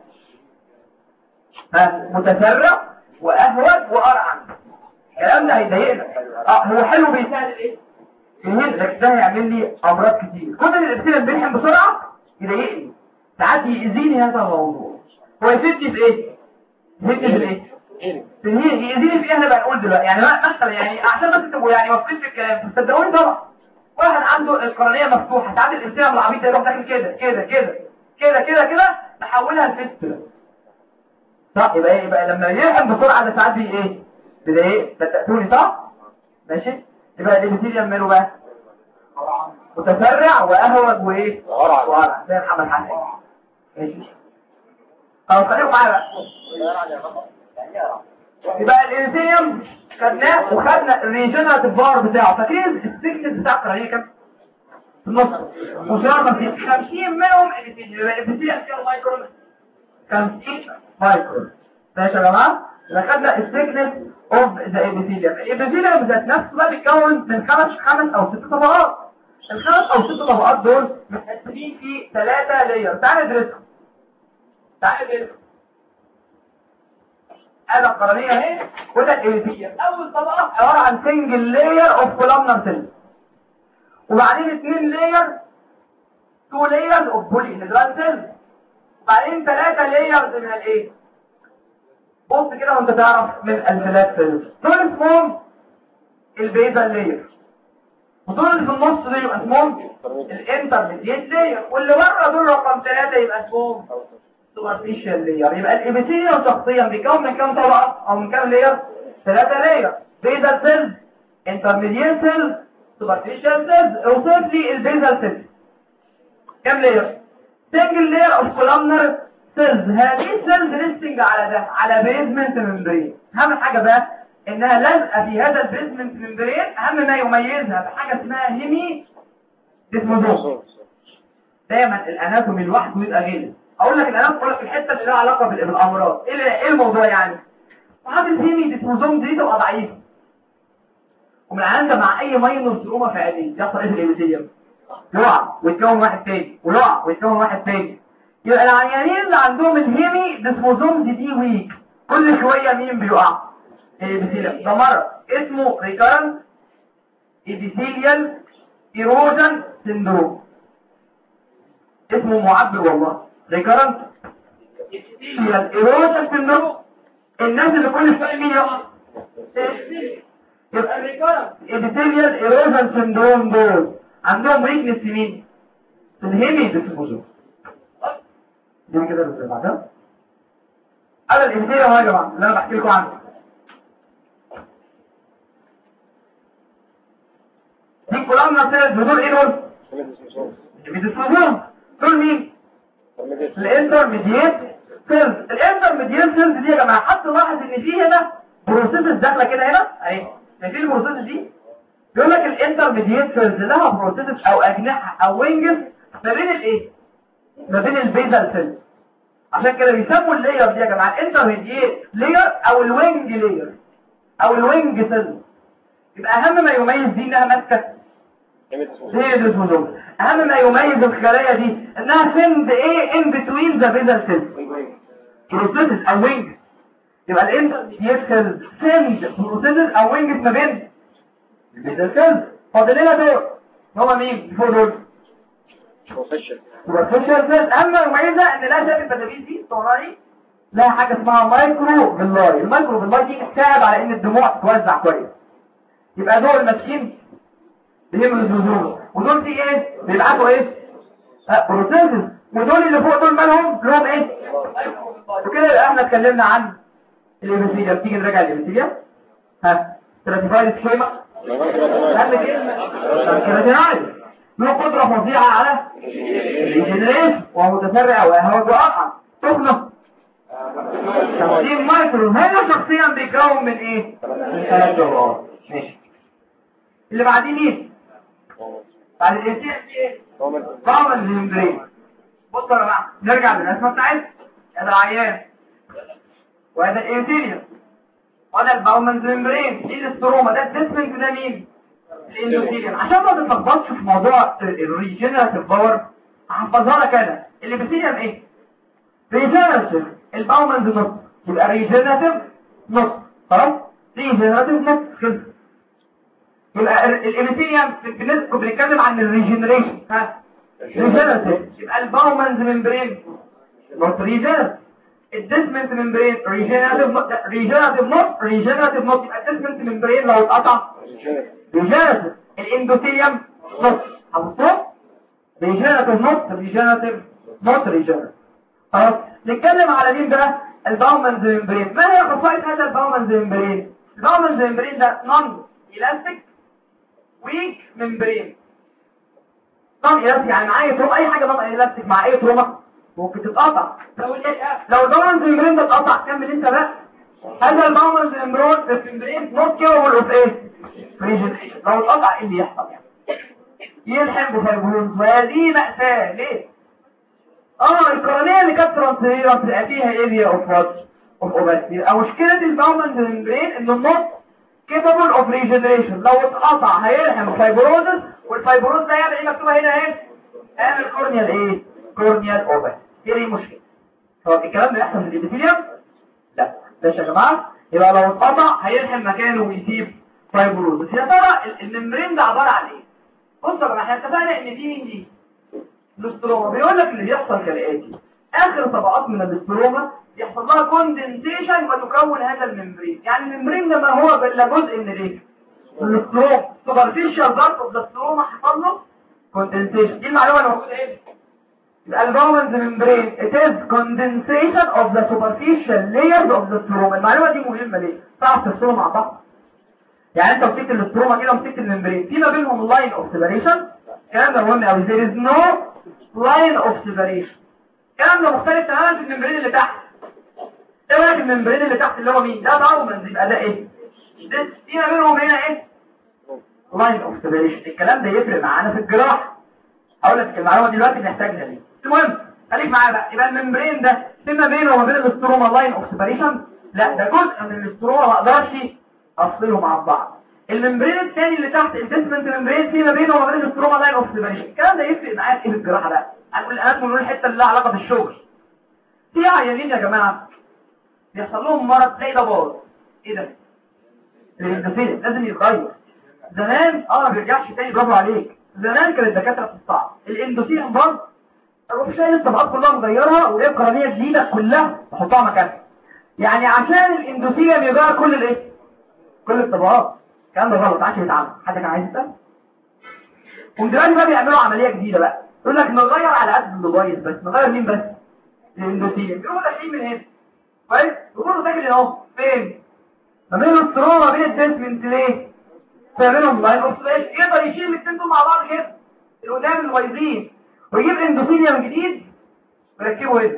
ها متسرع واهوج وارعن الكلام ده هيضايقنا اه هو حلو بيساعد الايه يهز لك ده هيعمل لي امراض كتير كل اللي الابتلاء بيلحم بسرعه يضايقني ساعات يأذيني هذا الموضوع هو يفيدني في ايه يفيدني في ايه في الهيل يأذيني في ايه انا بقول دلوقتي يعني مثلا يعني عشان بس تبقوا يعني واقفين في الكلام تصدقوني طبعا واحد عنده القرنيه مفتوحه ساعات الابتلاء العبيط ده يروح داخل كده كده كده كده كده كده نحولها لفيستولا صح يبقى ايه يبقى لما يلحم بسرعه ده ساعات بي ايه بضايق صدقتوني صح ماشي يبقى الابيثيليوم ماله بقى متسرع واهوج وايه وارع زي محمد حسن ماشي اه خليكم معايا بقى يبقى الابيثيليوم خدناه وخدنا الريجنراتيف بار بتاعه فاكرين السكنس بتاع القرنيه كام في النص وشرطه في 50 منهم ابيثيليوم يبقى الابيثيليوم فيه مايكرون 50 مايكرون ماشي يا جماعه يبقى خدنا السكنس اوف ذا ابيثيليوم الابيثيليوم ذات نفسه بقى بيتكون من خمس خمس او ست طبقات الخمس او ست طبقات دول متقسمين في ثلاثه لاير تعال ندرسهم تعال ندرسهم هذا القرنيه اهي وده الابيثيليوم اول طبقه عباره عن سنجل لاير اوف كولامنر سيلز وبعدين اثنين لاير تو لايرز اوف بولي هيدرال سيلز وبعدين ثلاثه لايرز من الايه بص كده وانت تعرف من الفلات سيلز دول اسمهم البيزا لاير ودول اللي في النص دول يبقى اسمهم الانترميديت لاير واللي بره دول رقم ثلاثة يبقى اسمهم سوبرفيشال لاير يبقى الابيثيليوم شخصيا بيكون من كام طبقة او من كام لاير ثلاثة لاير بيزا سيلز انترميديت سيلز سوبرفيشال سيلز اوصف لي البيزا سيلز كام لاير سنجل لاير اوف كولامنر سيلز هذه السيلز ليستنج على ده على بيزمنت ممبرين اهم حاجه بقى انها لازقه في هذا البيزمنت ممبرين اهم ما يميزها بحاجه اسمها هيمي ديسموزوم دايما الاناتومي لوحده يبقى غير اقول لك الاناتومي اقول لك الحته اللي لها علاقه بال- بالامراض ايه ال- ايه الموضوع يعني وهذه الهيمي ديسموزوم دي تبقى ضعيفه ومن عندها مع اي ماينور تروما فعليه يحصل ايه في الابيثيليوم يقع ويتكون واحد تاني ويقع ويتكون واحد تاني يبقى العيانين اللي عندهم الهيمي ديسموزوم دي دي ويك كل شويه مين بيقع الابيثيليوم ده مرض اسمه ريكارنت ابيثيليال ايروجن سيندروم اسمه معبر والله ريكارنت ابيثيليال ايروجن سيندروم الناس اللي كل شويه مين يقع يبقى الرجاله ابيثيليال ايروجن سيندروم دول عندهم ويكنس في مين في الهيمي ديسبوزوم دي كده بس بعدها على الابيثيليال اهو يا جماعه اللي انا بحكي لكم عنه دي كلها سيلز دول ايه دول ديسبوزوم دول مين الانترميديت سيلز الانترميديت سيلز دي يا جماعه حد لاحظ ان في هنا بروسيسز داخله كده هنا اهي شايفين البروسيسز دي بيقول لك الانترميديت سيلز لها بروسيسز او اجنحه او وينجز ما بين الايه ما بين البيزال سيلز عشان كده بيسموا اللاير دي يا جماعه الانترميديت لاير او الوينج لاير او الوينج سيلز يبقى اهم ما يميز دي انها ماسكه هي الاسموزوم اهم ما يميز الخلايا دي انها سند ايه ان بتوين ذا بيزال سيلز بروسيسز او وينج يبقى الانترميديت سيلز سند بروسيسز او وينجز ما بين البيزال سيلز فاضل لنا دول هما مين فوق دول سوبرفيشال سيلز اما يميزها ان لا شايف البدابيس دي الصغيره لها حاجه اسمها مايكرو باللاي المايكرو باللاي دي بتساعد على ان الدموع تتوزع كويس يبقى دول ماسكين بهم الزوزوم ودول في ايه بيبعتوا ايه آه، بروسيسز ودول اللي فوق دول مالهم لهم ايه وكده يبقى احنا اتكلمنا عن الابيثيليوم تيجي نراجع الابيثيليوم ها ستراتيفايد سكيما اهم كلمه كيراتينايز له قدره فظيعه على الريجنريشن وهو متسرع ويهوج واقع تخلص 50 مايكرو هذا شخصيا بيتكون من ايه من ثلاث جوهرات ماشي اللي بعدين مين بعد الانتيح في ايه طعم الممبرين بصوا يا جماعه نرجع للرسمه بتاعتنا هذا العيان وهذا الانتيريور وهذا الباومنز ممبرين دي الاستروما ده الديسمنت ده مين الاندوثيليوم عشان ما تتلخبطش في موضوع الريجنراتيف باور هحفظها لك انا الابيثيليوم ايه ريجنراتيف الباومنز نص يبقى ريجنراتيف نص خلاص ريجنراتيف نص خلص يبقى ال- الابيثيليوم بالنسبه بنتكلم عن الريجنريشن ها ريجنراتيف يبقى الباومنز ممبرين نوت ريجنراتيف الديسمنت ممبرين ريجنراتيف ريجنراتيف نوت ريجنراتيف نوت يبقى الديسمنت ممبرين لو اتقطع ريجنراتيف الاندوثيليوم نوت حفظتوه ريجنراتيف نوت ريجنراتيف نوت ريجنراتيف خلاص نتكلم على مين بقى الباومنز ممبرين ما هي خصائص هذا الباومنز ممبرين الباومنز ممبرين ده نون الاستيك ويك ممبرين نون الاستيك يعني مع اي تروما اي حاجه نون الاستيك مع اي تروما ممكن تتقطع لو لو الباومنز ممبرين ده اتقطع كمل انت بقى هذا الباومنز ممبرين نوت كيبل اوف ايه ريجنريشن لو اتقطع ايه اللي يحصل يعني يلحم بفيبروز وهذه مأساة ليه اه القرنية اللي كانت ترانسفيرنس فيها اريا اوف وات اوف اوباسيتي او مشكلة الباومنز ممبرين ان النص capable of regeneration لو اتقطع هيلحم فايبروزس والفايبروز ده يعمل ايه مكتوبة هنا ايه اعمل كورنيال ايه كورنيال اوباسيتي ايه دي المشكلة طب الكلام ده يحصل في الابيثيليوم لا ماشي يا جماعة يبقى لو اتقطع هيلحم مكانه ويسيب فايبروزس يا ترى ال- الممبرين ده عبارة عن ايه بص يا جماعة احنا اتفقنا ان دي مين دي الاستروما بيقول لك اللي بيحصل كالاتي اخر طبقات من الاستروما يحصل لها كوندنسيشن وتكون هذا الممبرين يعني الممبرين ده ما هو الا جزء من الايه من الاستروما سوبرفيشال بارت اوف ذا استروما حصل له كوندنسيشن دي المعلومه اللي موجوده ايه الالبومنز ممبرين it is condensation of the superficial layers of the stroma المعلومه دي مهمه ليه تعرف تفصلهم مع بعض يعني انت مسكت الاستروما كده ومسكت الممبرين في ما بينهم لاين اوف سيبريشن الكلام ده مهم قوي there is no line of separation الكلام ده مختلف تماما في الممبرين اللي تحت ايه رايك الممبرين اللي تحت اللي هو مين ده باومنز يبقى ده ايه ده فينا منهم هنا ايه لاين اوف سيبريشن الكلام ده يفرق معانا في الجراحه اقول لك المعلومه دلوقتي بنحتاجها ليه المهم خليك معايا بقى يبقى الممبرين ده فيما بينه وما بين الاستروما لاين اوف سيبريشن لا ده جزء من الاستروما ما اقدرش افصلهم عن بعض الممبرين الثاني اللي تحت الديسمنت ممبرين فيما بينه وما بين الاستروما لاين اوف سيبريشن الكلام ده يفرق معايا في ايه في الجراحه بقى هنقول الاناتومي ونقول الحته اللي لها علاقه بالشغل في عيانين يا جماعه بيحصل لهم مرض تلاقي ده باظ ايه ده الاندوثيليوم لازم يتغير زمان اه ما بيرجعش تاني برافو عليك زمان كانت الدكاتره بتستعب الاندوثيليوم باظ اروح شايل الطبقات كلها مغيرها وايه قرنيه جديده كلها احطها مكانها يعني عشان الاندوثيليوم يغير كل الايه كل الطبقات الكلام ده غلط عشان يتعمل حد كان عايز يسال ودلوقتي بقى بيعملوا عمليه جديده بقى يقول لك نغير على قد الديفايس بس نغير مين بس الاندوثيليوم يقولوا داخلين من هنا كويس يقولوا داخل هنا اهو فين ما بين الستروما ما بين الديسمنت ليه فبينهم لاين اوف سلاش يقدر يشيل الاثنين دول مع بعض كده القدام الوايزين ويجيب اندوثيليوم جديد ويركبه هنا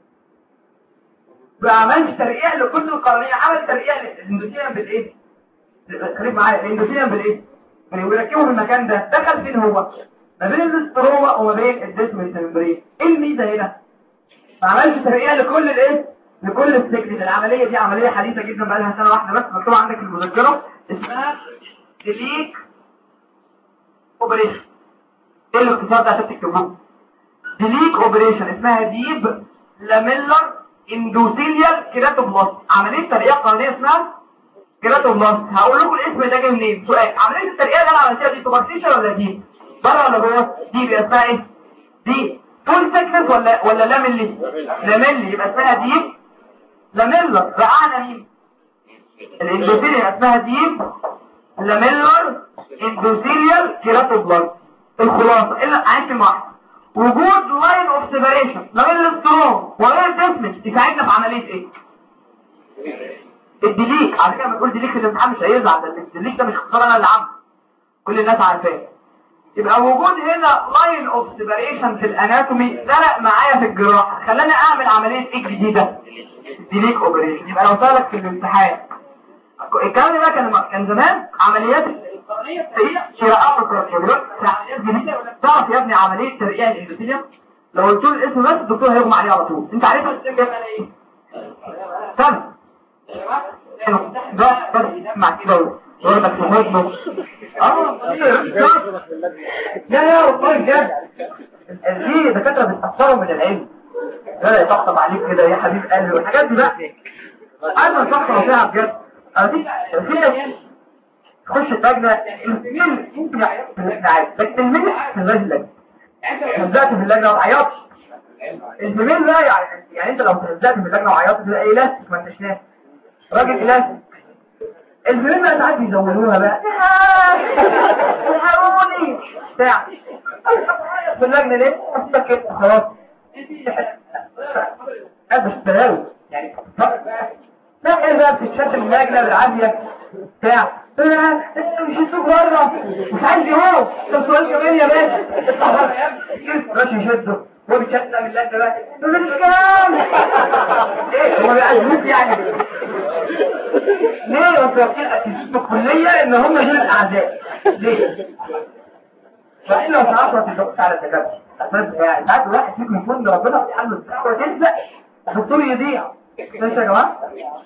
ما عملش ترقيع لكل القرنيه عمل ترقيع للاندوثيليوم بالايه خليك معايا الاندوثيليوم بالايه ويركبه في المكان ده دخل فين هو ما بين الاستروما وما بين الديسمنت ممبرين ايه الميزه هنا ما عملش ترقيع لكل الايه لكل السكن العمليه دي عمليه حديثه جدا بقى لها سنه واحده بس مكتوب عندك المذكره اسمها ديليك اوبريشن ايه الاختصار ده عشان تكتبوه ديليك اوبريشن اسمها ديب لاميلر اندوثيليال كيراتوبلاست عمليه ترقيع قانونيه اسمها كيراتوبلاست هقول لكم الاسم ده جاي منين سؤال عمليه الترقيع اللي انا عملتها دي سوبرفيشال ولا ديب بره ولا جوه ديب يبقى اسمها ايه دي فول سكنس ولا ولا لاميلي لاميلي يبقى اسمها ديب لاميلر رقعنا مين الاندوثيليال اسمها ديب لاميلر اندوثيليال كيراتوبلاست الخلاصه الا عايز واحد وجود لاين اوف سيبريشن ما بين الاستروم وما بين الديسمنت يساعدنا في عمليه ايه الديليك على فكره لما تقول ديليك في الامتحان مش هيزعل ده الديليك ده مش اختصار انا اللي عامله كل الناس عارفاه يبقى وجود هنا لاين اوف سيبريشن في الاناتومي فرق معايا في الجراحه خلاني اعمل عمليه ايه جديده ديليك اوبريشن يبقى لو سالك في الامتحان الكلام ده كان كان زمان عمليات هي شراء الكراتيولوج تعرف يا ابني عمليه ترقيع الاندوثيليوم لو قلت له الاسم بس الدكتور هيغمى عليه على طول انت عارف الاسم جاب ايه سم ده بس مع كده وردك في حضنه اه لا لا والله بجد دي دكاتره بتاثروا من العلم لا يطبطب عليك كده يا حبيب قلبي والحاجات دي بقى عايز اشرحها فيها بجد انا في في تخش اللجنه الميل انت عايز لكن الميل في اللجنه نزلت في اللجنه ما تعيطش الميل لا يعني يعني انت لو نزلت في اللجنه وعيطت تبقى ايه لاستيك ما انتش ناس راجل الاستيك الميل بقى ساعات بيزودوها بقى الحقوني بتاع في اللجنه ليه؟ سكت خلاص مش بلاوي يعني لا ايه بقى بتتشتم اللجنه بالعافيه بتاع مش يسوق بره مش عايز يهو طب سؤال كمان يا باشا اطلع بره ماشي يشده هو بيتشتم اللجنه بقى مش كام ايه هو بيعزموك يعني ليه انت في الكليه ان هم دول الاعداء ليه فإن لو تعرفوا تدقوا على الدكاتره أساس يعني ساعات الواحد فيكم يكون ربنا في حاله الدعوة تلزق الدكتور يضيع ماشي يا جماعه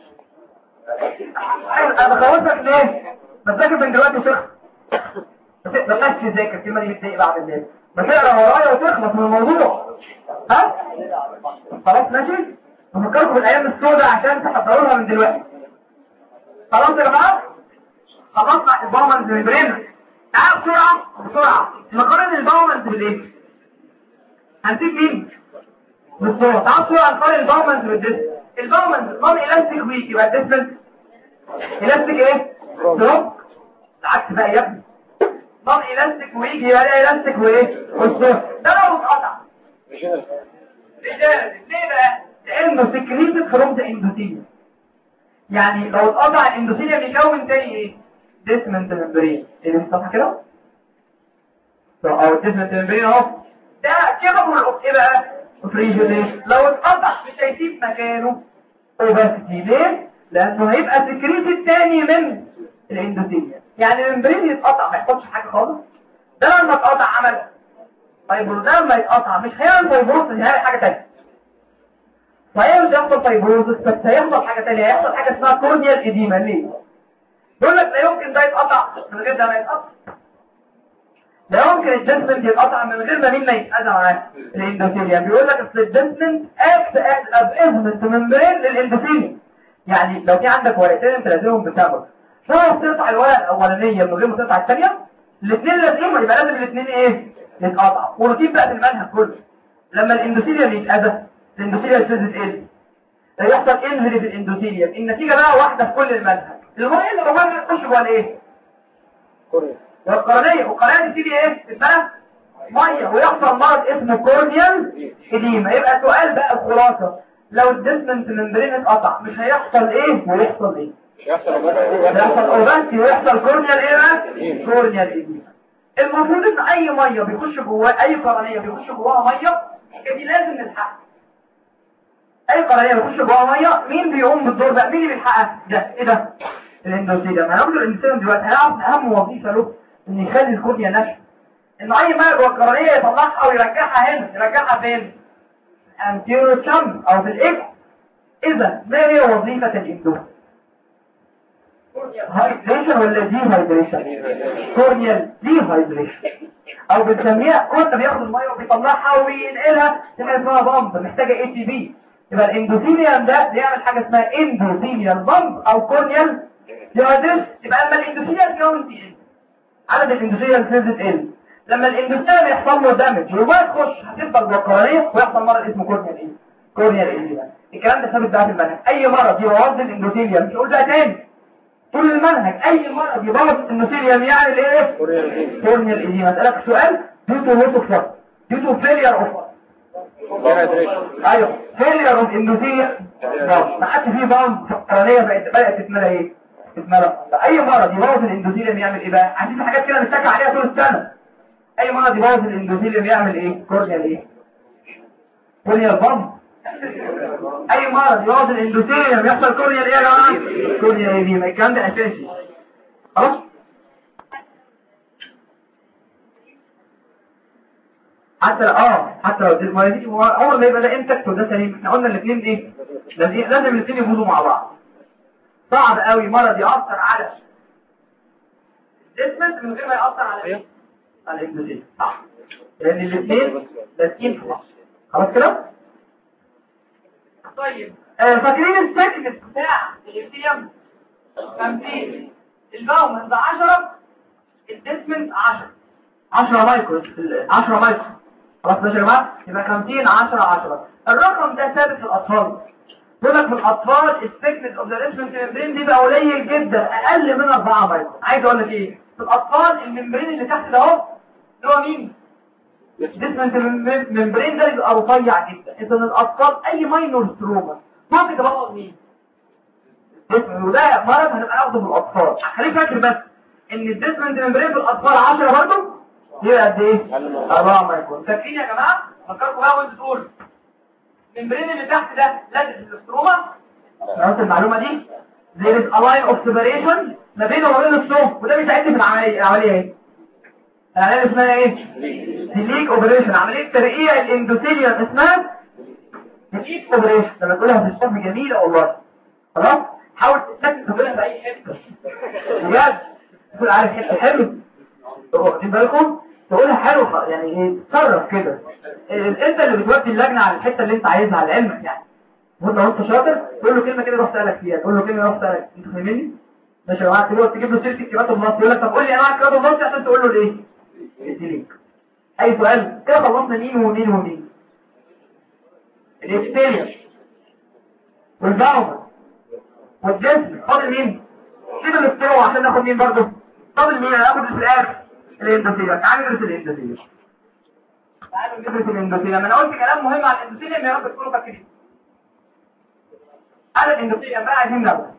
انا بخوفك ليه بذاكر من دلوقتي شخص ما تقدرش تذاكر كلمه دي بتضايق بعد الناس ما تقرا ورايا وتخلص من الموضوع ها خلاص ماشي بفكركم بالايام السوداء عشان تحضروا لها من دلوقتي خلاص يا جماعه خلصنا الباومنز ميمبرين تعالوا بسرعه بسرعه نقارن الباومنز بالايه هنسيب مين بالصوره تعالوا بسرعه نقارن الباومنز بالديسك الباومنز نون الاستيك ويك يبقى الديسمنت الاستيك ايه دروب العكس بقى يا ابني نون الاستيك ويك يبقى ده الاستيك وايه والصوره ده لو اتقطع ليه بقى لانه سكريتد فروم ذا اندوثيليوم يعني لو اتقطع الاندوثيليوم بيكون تاني ايه ديسمنت ممبرين ايه ده صح كده او الديسمنت ممبرين اهو ده كده ايه بقى فريجوليشن لو اتقطع مش هيسيب مكانه اوباسيتي ليه لانه هيبقى سكريت التاني من الاندوثيليا يعني الممبرين يتقطع ما يحصلش حاجه خالص ده لما اتقطع عمل فايبروز ده لما يتقطع مش هيعمل فايبروز هيعمل حاجه تانية صحيح مش هيحصل فايبروز بس هيحصل حاجه تانية هيحصل حاجه اسمها كورنيال اديما ليه يقول لك لا يمكن ده يتقطع من غير ده ما يتقطع لا يمكن الجسمنت يتقطع من غير ما مين ما يتأذى معاه الاندوثيليا بيقول لك اصل الجسمنت اكت اكت ابيزمنت ممبرين للاندوثيليا يعني لو في عندك ورقتين انت لازمهم بسبب تعرف تقطع الورقه الاولانيه من غير ما تقطع الثانيه الاثنين لازمهم يبقى لازم الاثنين ايه يتقطعوا وروتين بقى في المنهج كله لما الاندوثيليا يتأذى الاندوثيليا تزيد ايه يحصل انهري في الاندوثيليا النتيجه بقى واحده في كل المنهج المهم اللي هو تخش جوه الايه كوريا والقرنية والقرنية دي تيجي ايه اسمها ميه ويحصل مرض اسمه كورنيال اديما يبقى سؤال بقى الخلاصه لو الديسمنت ممبرين اتقطع مش هيحصل ايه ويحصل ايه يحصل هيحصل اوباسي ويحصل كورنيال ايه بقى كورنيال اديما المفروض ان اي ميه بيخش جواه اي قرنيه بيخش جواها ميه دي لازم نلحقها اي قرنيه بيخش جواها ميه مين بيقوم بالدور ده مين اللي بيلحقها ده ايه ده الاندوثيليوم هناخد الاندوثيليوم دلوقتي هنعرف اهم وظيفه له ان يخلي الكورنيا ناشفه انه اي ميه جوه القرنيه يطلعها ويرجعها هنا يرجعها فين anterior تشامب او في الاكس اذا ما هي وظيفه الاندوثيليوم هايدريشن ولا دي هايدريشن كورنيال دي هايدريشن او بنسميها كنت بياخد الميه وبيطلعها وينقلها دي حاجه اسمها بامب محتاجه اي تي بي يبقى الاندوثيليوم ده بيعمل حاجه اسمها اندوثيليال بامب او كورنيال دي هايدريشن يبقى لما الاندوثيليوم يوم تقل عدد الاندوثيليوم نزلت ال لما الاندوثيليوم يحصل له دامج والواد تخش هتفضل بالقرنيه ويحصل مرض اسمه كورنيال ايه كورنيال ايه الكلام ده ثابت بقى في المنهج اي مرض يبوظ الاندوثيليوم مش قول بقى تاني طول المنهج اي مرض يبوظ الاندوثيليوم يعمل ايه كورنيال ايه اسالك سؤال due to loss of blood due to failure of ايوه failure of endothelium ما عادش فيه بامب قرنيه بقت بدات تتملى ايه تتملى اي مرض يبوظ الاندوثيليوم يعمل ايه بقى عايزين حاجات كده نتكع عليها طول السنه اي مرض يبوظ الاندوثيليوم يعمل ايه كورنيال ايه كورنيال بامب اي مرض يبوظ الاندوثيليوم يحصل كورنيال ايه يا جماعه كورنيال ايه ما الكلام ده اساسي خلاص حتى اه حتى لو الموازين عمر ما يبقى ده امتى وده سليم احنا قلنا الاثنين ايه لازم لازم الاثنين يفوزوا مع بعض صعب قوي مرض يأثر على الجسم من غير ما يأثر على ايه على الاندوثيليوم صح لان الاثنين لازقين في بعض خلاص كده طيب آه، فاكرين السكنس بتاع الاثيوم 50 الباومن ده 10 الديسمنت 10 10 مايكرو 10 مايكرو خلاص ماشي يا جماعه يبقى 50 10 10 الرقم ده ثابت في الاطفال بيقول لك في الاطفال السكنس اوف ذا ريسمنت ممبرين دي بقى قليل جدا اقل من 4 مايكرو عايز اقول لك ايه في الاطفال الممبرين اللي تحت ده اهو اللي هو مين الديسمنت ممبرين ده بيبقى رفيع جدا اذا الاطفال اي ماينور ستروما ممكن تبوظ مين جسم وده مرض هنبقى ناخده في الاطفال خليك فاكر بس ان الديسمنت ممبرين في الاطفال 10 برضه يبقى قد ايه 4 مايكرون فاكرين يا جماعه فكركم بقى وانتوا تقولوا الممبرين اللي تحت ده لازق في الاستروما عرفت المعلومه دي there is a line of separation ما بينه وما بين الصوم وده بيساعدني في العمليه العمليه ايه العمليه اسمها ايه ديليك اوبريشن عمليه ترقيع الاندوثيليوم اسمها ديليك اوبريشن لما تقولها في الصف جميله والله خلاص حاول تتاكد تقولها في اي حته بجد تقول عارف حته حلو واخدين بالكم تقولها حلو خ- يعني ايه تصرف كده إيه، انت اللي بتودي اللجنه على الحته اللي انت عايزها على علمك يعني وانت لو انت شاطر تقول له كلمه كده روح سالك فيها تقول له كلمه روح سالك انت فاهمني ماشي يا جماعه تقول تجيب له سيره الكتابات النص يقول لك طب قول لي انواع الكتابات النص عشان تقول له الايه الديليك اي سؤال كده خلصنا مين ومين ومين الاكسبيرينس والباور والجسم فاضل مين كده الاستروى عشان ناخد مين برضه فاضل مين هناخد في الاخر الاندوثيليوم تعالوا ندرس الاندوثيليوم تعالوا ندرس الاندوثيليوم انا قلت كلام مهم عن الاندوثيليوم يا رب تكونوا فاكرين على الاندوثيليوم بقى عايزين نبدا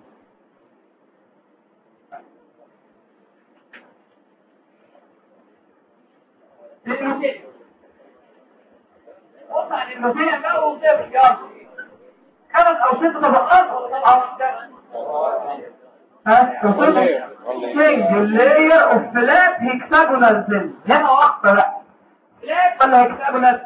الاندوثيليوم بص على الاندوثيليوم ده وطفل يلا خمس او ست طبقات او ها single layer of flat hexagonal cells هنا واحدة بقى فلات ولا hexagonal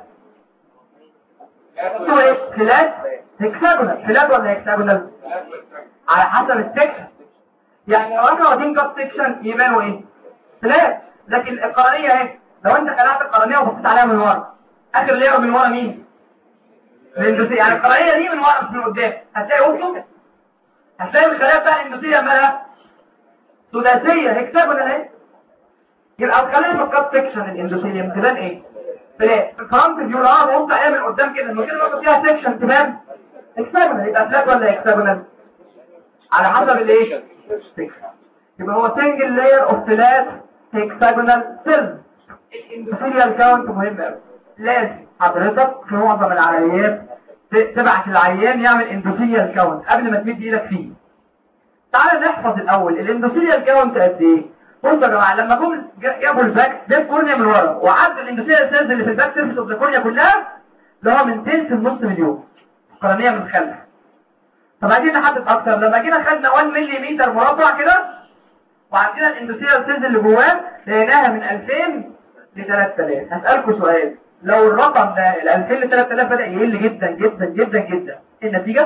اسمه ايه فلات hexagonal فلات ولا هيكساجونال على حسب السكشن يعني لو احنا واخدين كاب سكشن يبانوا ايه فلات لكن القرنية اهي لو انت خلعت القرنية وبصيت عليها من ورا اخر لير من ورا مين الاندوثيل يعني القرنية دي من ورا مش من قدام هتلاقي وصله هتلاقي الخلايا بتاع الاندوثيل مالها ثلاثية هيكساجونال اهي يبقى الخلايا في الكاب سكشن الاندوثيليوم تبان ايه فلات الفرونت فيو لو انا ببص عليها من قدام كده لما كده ببص فيها سكشن تبان هيكساجونال يبقى فلات ولا هيكساجونال على حسب الايه يبقى هو سنجل لاير اوف فلات هيكساجونال سيلز السيريال كاونت مهم قوي لازم حضرتك في معظم العمليات ت- تبعت العيان يعمل اندوثيال كاونت قبل ما تمد ايدك فيه تعال نحفظ الاول الاندوثيال كاونت قد ايه بصوا يا جماعه لما جم ج- جابوا الباك ده الكورنيا من ورا وعدوا الاندوثيال سيلز اللي في الباك سيرفيس اوف الكورنيا كلها اللي هو من تلت لنص مليون القرنيه من خلف طب عايزين نحدد اكتر لما جينا خدنا 1 ملم مربع كده وعندنا الاندوثيال سيلز اللي جواه لقيناها من 2000 ل 3000 هسألكوا سؤال لو الرقم ده ال 2000 ل 3000 بدأ يقل جدا جدا جدا جدا ايه النتيجة؟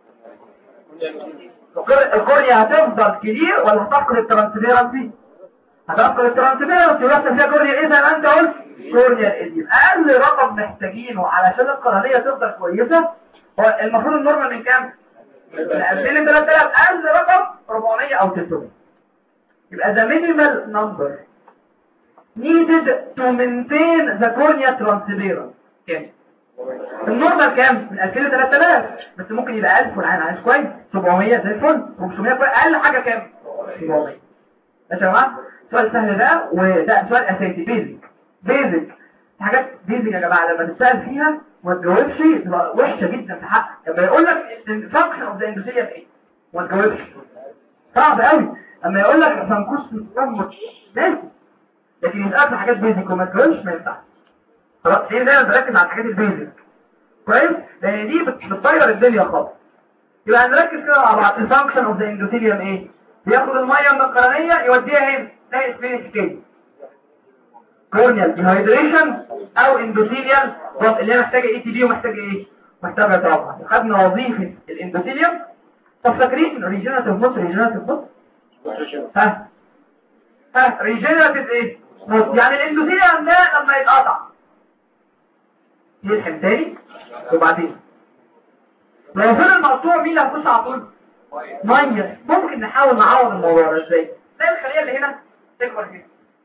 الكور- الكورنيا هتفضل كبير ولا هتفقد الترانسفيرنسي؟ هتفقد الترانسفيرنسي ويحصل فيها كورنيا ايه زي ما انت قلت؟ كورنيا الاديم اقل رقم محتاجينه علشان القرنية تفضل كويسة هو المفروض النورمال من كام؟ من 2000 ل 3000 اقل رقم 400 او 300 يبقى the minimal number needed to maintain the cornea transparent كام؟ النورمال كام؟ من 2000 ل 3000 بس ممكن يبقى 1000 والعين عايز كويس 700 زي الفل 500 كويس اقل حاجه كام؟ 700 ماشي يا جماعه سؤال سهل ده وده سؤال اساسي بيزك بيزك حاجات بيزك يا جماعه لما تسال فيها وما تجاوبش تبقى وحشه جدا في حقك لما يقول لك الفانكشن اوف ذا اندوثيليوم ايه وما تجاوبش صعب قوي اما يقول لك فانكوس امك ماشي لكن يسألك في حاجات بيزك وما تقولش ما ينفعش خلاص هي دايما بركز على الحاجات البيزك كويس لان دي بت- بتطير الدنيا خالص يبقى نركز كده مع بعض الفانكشن اوف ذا اندوثيليوم ايه بياخد الميه من القرنيه يوديها هنا ده اسمه كده كورنيال ديهايدريشن او اندوثيليال اللي هي محتاجه اي تي بي ومحتاجه ايه محتاجه طاقه خدنا وظيفه الاندوثيليوم طب فاكرين ريجنراتيف بوت ريجنراتيف بوت ها ها ريجنراتيف ايه بص يعني الاندوثيليوم ده لما يتقطع يلحم تاني وبعدين لو فضل مقطوع مين اللي هتخش على طول ميه ممكن نحاول نعوض الموضوع ده ازاي زي الخليه اللي هنا تكبر كده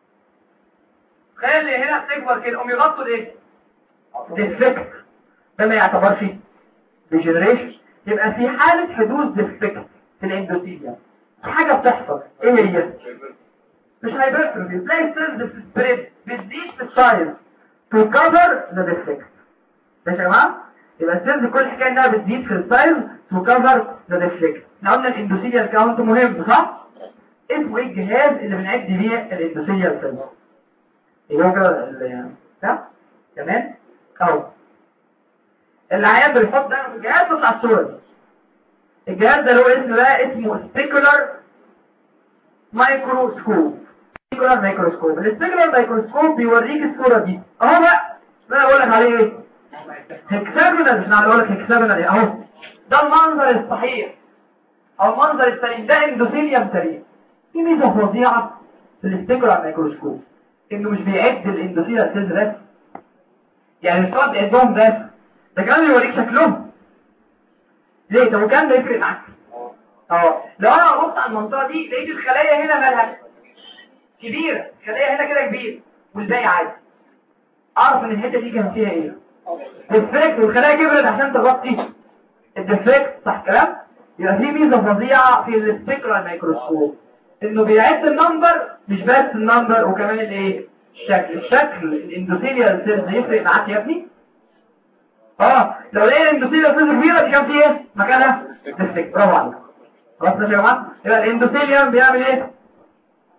الخليه اللي هنا تكبر كده قوم يغطوا الايه ديفكت ده ما يعتبرش ريجنريشن يبقى في حاله حدوث ديفكت في الاندوثيليوم حاجه بتحصل ايه هي مش هايبرتروفي تلاقي السيلز بتسبريد بتزيد في السايز تو كفر ذا ديفكت ماشي يا جماعه يبقى السيلز كل حكايه انها بتزيد في السايز تو كفر ذا ديفكت احنا قلنا الاندوثيليال كاونت مهم صح اسمه ايه الجهاز اللي بنعد بيه الاندوثيليال سيلز ايه هو كده ال- ده تمام اهو العيان بيحط ده في الجهاز تطلع الصوره دي الجهاز ده له اسم بقى اسمه سبيكولار مايكروسكوب سبيكولار مايكروسكوب السبيكولار مايكروسكوب بيوريك الصوره دي اهو بقى ده انا بقول لك عليه ايه هكساجونال مش انا بقول لك هكساجونال ايه اهو ده المنظر الصحيح او المنظر السليم ده اندوثيليوم سليم في ميزه فظيعه في السبيكولار مايكروسكوب انه مش بيعد الاندوثيليال سيلز بس يعني مش فقط بيعدهم بس ده كمان بيوريك شكلهم ليه طب وكان ده يفرق معاك اه لو انا ببص على المنطقه دي لقيت الخلايا هنا مالها كبيره الخلايا هنا كده كبيره والباقي عادي اعرف ان الحته دي كان فيها ايه ديفكت والخلايا كبرت عشان تغطي الديفكت صح الكلام يبقى في ميزه فظيعه في السبيكولار مايكروسكوب انه بيعد النمبر مش بس النمبر وكمان الايه الشكل الشكل الاندوثيليال سيلز يفرق معاك يا ابني اه لو لقينا الاندوثيليال سيلز كبيره دي كان في ايه مكانها ديفكت برافو عليك خلاص ماشي يا جماعه يبقى الاندوثيليوم بيعمل ايه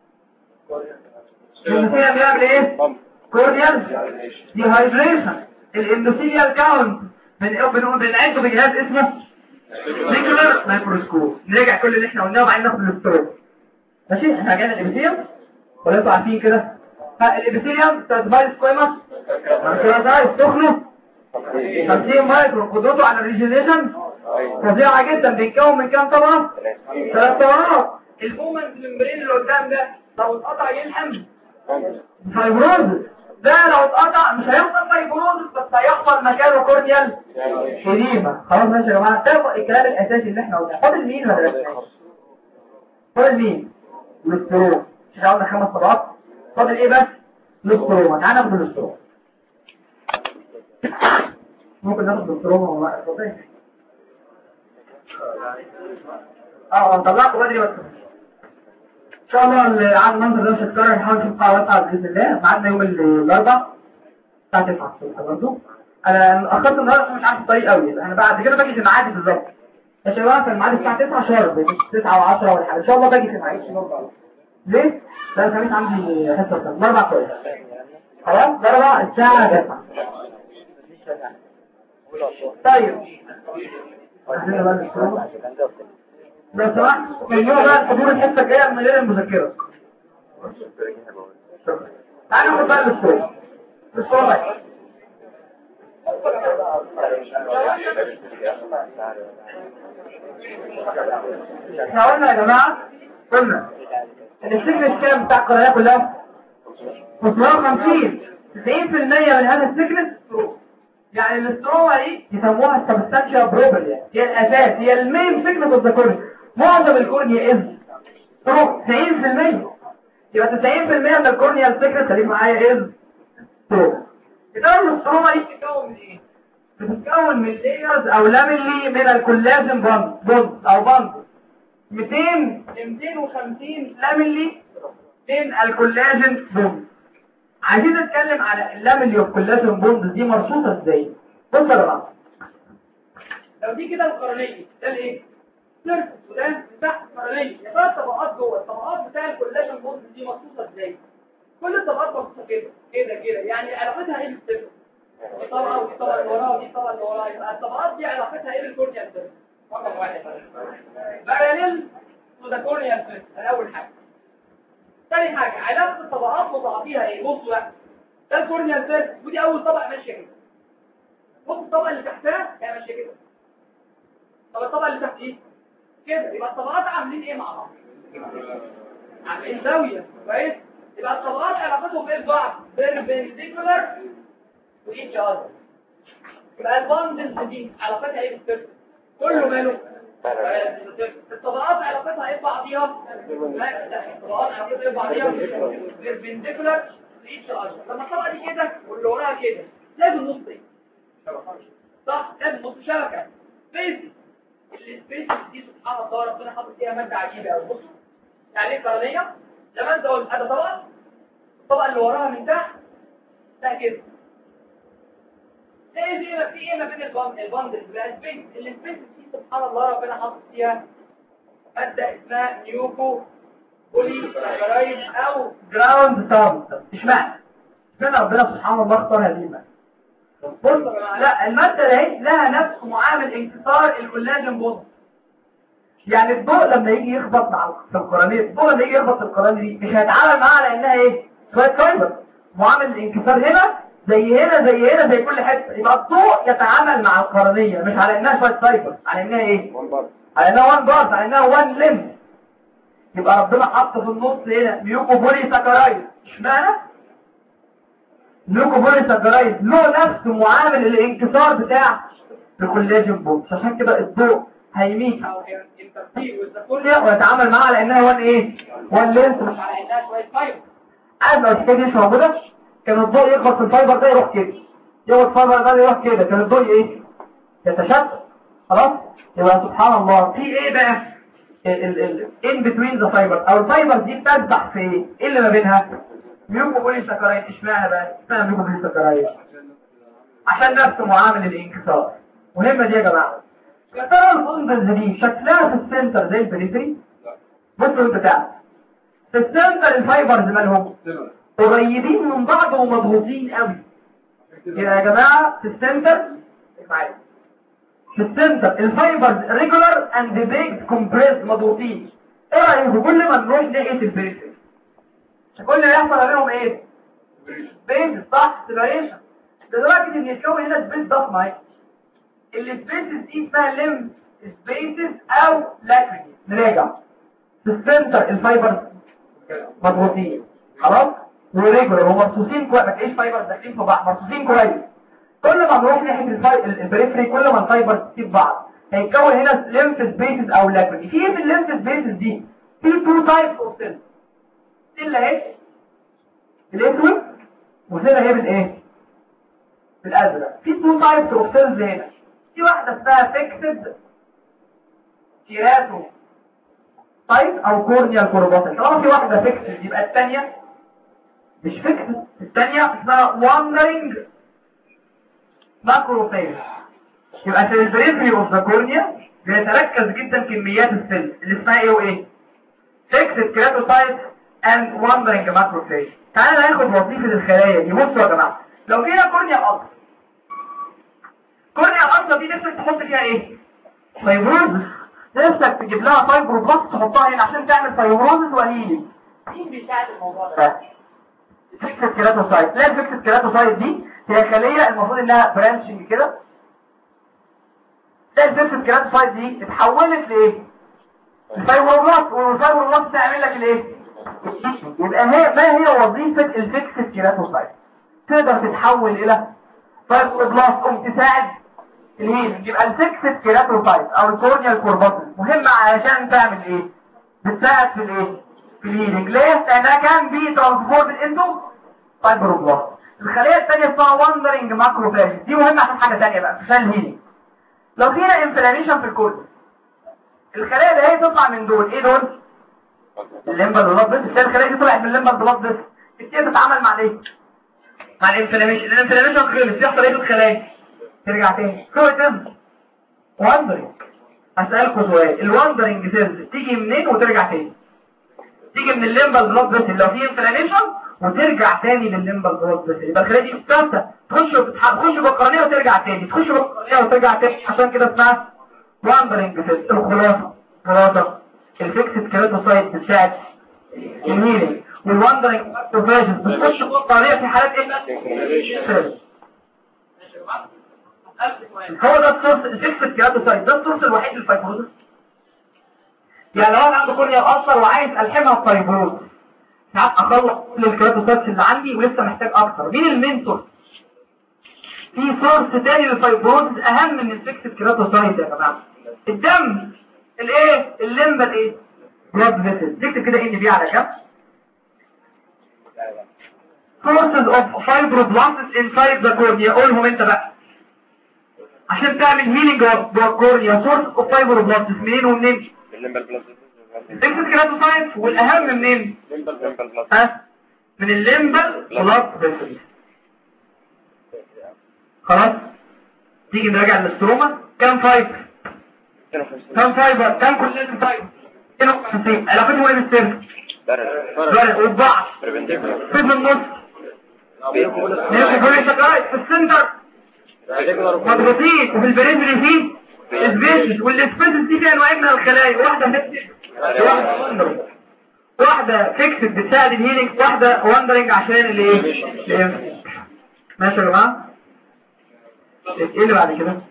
الاندوثيليوم بيعمل ايه كورنيال ديهايدريشن الاندوثيليال كاونت من بنقول بنعده بجهاز اسمه سيكولر مايكروسكوب نراجع كل اللي احنا قلناه وبعدين ناخد الاستروب ماشي احنا جايين الابيثيليوم ولا انتوا عارفين كده ها الابيثيليوم ترانسفايز سكويموس ترانسفايز سخنه 50 مايكرو قدرته على الريجينيشن فظيعه جدا بيتكون من كام طبقه ثلاث طبقات البومنز ممبرين اللي قدام ده لو اتقطع يلحم فايبروز ده لو اتقطع مش هيحصل فايبروز بس هيحصل مكانه كورنيال شديمه خلاص ماشي يا جماعه ده الكلام الاساسي اللي احنا قلناه فاضل مين ولا درسناش فاضل مين الاستروم مش قلنا خمس طبقات فاضل ايه بس الاستروم تعالى ناخد الاستروم ممكن ناخد الاستروم ولا اتفضل اه طلعته بدري بس ان شاء الله اللي على المنظر ده مش هتكرر نحاول نشوف قاعده واسعه باذن الله ميعادنا يوم الاربعاء الساعه 9 الصبح برضه انا اخدت النهارده عشان مش عارف الطريق قوي انا بعد كده باجي في ميعادي بالظبط يا شباب كان ميعادي الساعه 9 شهر مش 9 و10 ولا حاجه ان شاء الله باجي في ميعادي ليه؟ لا الخميس عندي حصه ثانيه الاربعاء كويس خلاص الاربعاء الساعه 9 طيب عايزين بقى نشوف لو سمحت ممنوع بقى حضور الحصه الجايه من غير المذاكره تعالى ناخد بقى الصوره الصوره احنا قلنا يا جماعه قلنا ان السجن كام بتاع القناه كلها 550 90% من هذا السجن يعني الاستروما دي يسموها السبستانشيا بروبريا هي الاساس هي المين فكره اوف ذا كورنيا معظم الكورنيا از ستروك 90% يبقى 90% من الكورنيا الفكره خليك معايا از ستروك اذا الاستروما دي بتتكون من ايه بتتكون من لايرز او لاميلي من الكولاجين بوند بوند او بوند 200 ل 250 لاميلي من الكولاجين بوند عايزين نتكلم على اللاميلي اوف كولاجين بوند دي مرصوصه ازاي بص يا جماعه لو دي كده القرنيه ده الايه سيرفس وده تحت القرنيه ثلاث طبقات جوه الطبقات بتاع الكولاجين بوند دي مخصوصه ازاي كل الطبقات مخصوصه كده كده كده يعني علاقتها ايه بالسيرفس دي طبقه ودي طبقه اللي وراها ودي طبقه اللي وراها يبقى الطبقات دي علاقتها ايه بالكورنيال سيرفس رقم واحد باراليل تو ذا كورنيال سيرفس ده اول حاجه تاني حاجه علاقه الطبقات ببعضيها ايه بصوا بقى ده الكورنيال سيرفس ودي اول طبقه ماشيه كده بص الطبقه اللي تحتها هي ماشيه كده طب الطبقه اللي تحت ايه كده يبقى الطبقات عاملين ايه مع بعض عاملين زاويه كويس يبقى الطبقات علاقتهم ايه ببعض بيربنديكولار وايتش اذر يبقى الباندلز دي علاقتها ايه بالسيرفس كله ماله الطبقات علاقتها ايه ببعضيها لا الطبقات علاقتها ايه ببعضيها بيربنديكولار وايتش اذر لما الطبقه دي كده واللي وراها كده لازم نص ايه صح لازم نص شبكه سبيسي السبيس دي سبحان الله ربنا حاطط فيها ماده عجيبه قوي بص يعني القرنيه لما انت قلت ادي طبقه الطبقه اللي وراها من تحت ده كده ايه دي في ايه ما بين الباند الباندل بقى السبيس السبيس دي سبحان الله ربنا حاطط فيها ماده اسمها نيوكو بولي ساكرايد او جراوند سام اشمعنى اشمعنى ربنا سبحان الله اختار هذه الماده بص لا الماده دي لها نفس معامل انكسار الكولاجين بوند يعني الضوء لما يجي يخبط مع في القرنيه الضوء لما يجي يخبط في القرنيه دي مش هيتعامل معاها على انها ايه شويه فايبر معامل الانكسار هنا زي هنا زي هنا زي كل حته يبقى الضوء يتعامل مع القرنيه مش على انها شويه فايبر على انها ايه على انها وان بارت على انها وان ليم يبقى ربنا حط في النص هنا ميوكو بولي ساكرايد اشمعنى نيوكوبولي ساكرايد له نفس معامل الانكسار بتاع الكولاجين بوند عشان كده الضوء هيميل او الترتيب والتكون كل ويتعامل معاها على انها وان ايه وان لينس مش على انها شويه فايبر عارف لو الحكايه دي مش موجوده كان الضوء يخبط في الفايبر ده يروح كده يخبط الفايبر ده يروح كده كان الضوء ايه يتشتت خلاص يبقى سبحان الله في ايه بقى ان بتوين ذا فايبر او الفايبر دي بتسبح في ايه ايه اللي ما بينها ميوكوبولي ساكرايد اشمعنى بقى اشمعنى ميوكوبولي ساكرايد عشان نفس معامل الانكسار مهمه دي يا جماعه يا ترى البوندز دي شكلها في السنتر زي البريفري بصوا انت تعرف في السنتر الفايبرز مالهم قريبين من بعض ومضغوطين قوي يبقى يا جماعه في السنتر معايا في السنتر الفايبرز ريجولار اند بيج كومبريس مضغوطين ايه رايكم كل ما نروح ناحيه البريفري كل اللي يحصل ما بينهم ايه بيز صح سيبريشن لدرجه ان يتكون هنا سبيس ضخمه اهي السبيسز دي اسمها ليم سبيسز او لاكرينج نراجع في السنتر الفايبرز مضغوطين خلاص وريجولار ومرصوصين كويس ما تلاقيش فايبرز داخلين في بعض مرصوصين كويس كل ما نروح ناحيه الفاي- ال- البريفري كل ما الفايبرز تسيب بعض هيتكون هنا ليمف سبيسز او لاكرينج في ايه في الليمف سبيسز دي في تو تايبس اوف سيلز سيل اهي الاسود وسيل اهي بالايه بالازرق في تو تايبس اوف سيلز هنا في واحده اسمها فيكسد كيراتو تايب او كورنيال كورباتل طالما في واحده فيكسد يبقى الثانيه مش فيكسد الثانيه اسمها واندرنج ماكروفيج يبقى في البريفري اوف ذا كورنيا بيتركز جدا كميات السيلز اللي اسمها ايه وايه فيكسد كيراتوسايت اند واندرنج ماكروفيج تعالى ناخد وظيفه الخلايا دي بصوا يا جماعه لو فينا كورنيا اصل كورنيا اصل دي نفسك تحط فيها ايه فايبروزس نفسك تجيب لها فايبروبلاست تحطها هنا عشان تعمل فايبروزس وهيلينج مين بيساعد الموضوع ده؟ فكرة كيراتوسايت لا فكرة كيراتوسايت دي هي خلية المفروض انها برانشنج كده لا فكرة كيراتوسايت دي اتحولت لايه الفايبروبلاست والفايبروبلاست تعمل لك الايه يبقى هي ما هي وظيفة الفكرة كيراتوسايت تقدر تتحول الى فايبروبلاست قوم تساعد الهيلينج يبقى الفكرة كيراتوسايت او الكورنيال كورباتل مهمة علشان تعمل ايه بتساعد في الايه في الهيلينج ليه لانها كان بي ترانسفورد انتو فايبروبلاست الخليه الثانيه اسمها واندرنج ماكروفاج دي مهمه عشان حاجه ثانيه بقى عشان الهيلينج لو فينا انفلاميشن في الكل الخلايا اللي هي تطلع من دول ايه دول الليمبال بلاد بس الخلايا الخلايا دي طلعت من الليمبال بلاد بس تبتدي تتعامل مع الايه مع الانفلاميشن الانفلاميشن خلص يحصل ايه في الخلايا ترجع تاني شو تم واندرنج هسألكوا سؤال الواندرنج سيلز تيجي منين وترجع تاني تيجي من الليمبال بلاد فيسل لو في انفلاميشن وترجع تاني للليمبال بلاد فيسل يبقى الخلايا دي ثابته تخش وتتح- تخش بالقرنيه وترجع تاني تخش بالقرنيه وترجع تاني عشان كده اسمها واندرنج فيسل الخلاصه خلاصه الفيكسد كيراتوسايت بتساعد الهيلينج والواندرنج اوفاجز بتخش بالقرنيه في حالات ايه؟ سيل. هو ده السورس الفيكسد كيراتوسايت ده السورس الوحيد للفايبروزس يعني لو انا عنده كورنيا اثر وعايز الحمها بفايبروز ساعات اخلص كل الكيراتوسايتس اللي عندي ولسه محتاج اكتر مين المنتور في سورس تاني للفايبروز اهم من الفيكسد كيراتوسايت يا جماعه الدم الايه الليمبا الايه بلاد فيسل تكتب كده ان بي على جنب sources of fibroblasts inside the cornea قولهم انت بقى عشان تعمل هيلينج جوه الكورنيا سورس اوف فايبروبلاستس منين ومنين الليمبال بلس تكتب كيراتوسايت والاهم منين الليمبال بلس ها من الليمبال بلاد فيسل خلاص تيجي نراجع الاستروما كام فايبر كام فايبر كام كلين فايبر 52 علاقتهم ايه بالسيرف فرق وبعض في النص نفس كل شكايت في السنتر مضغوطين وفي البريفري فيه سبيسز والسبيسز دي فيها انواع من الخلايا واحده فيكسد واحده واندرنج واحده فيكسد بتساعد الهيلينج واحده واندرنج عشان الايه الإيه؟ ماشي يا جماعه ايه اللي بعد كده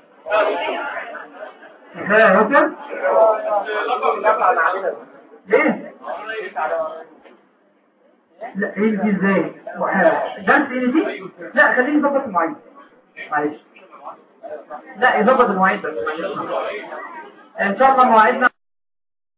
خلايا يا راجل ليه لا ايه دي ازاي درس ايه دي لا خليني اظبط المواعيد معلش لا يظبط المواعيد بس معلش ان شاء الله مواعيدنا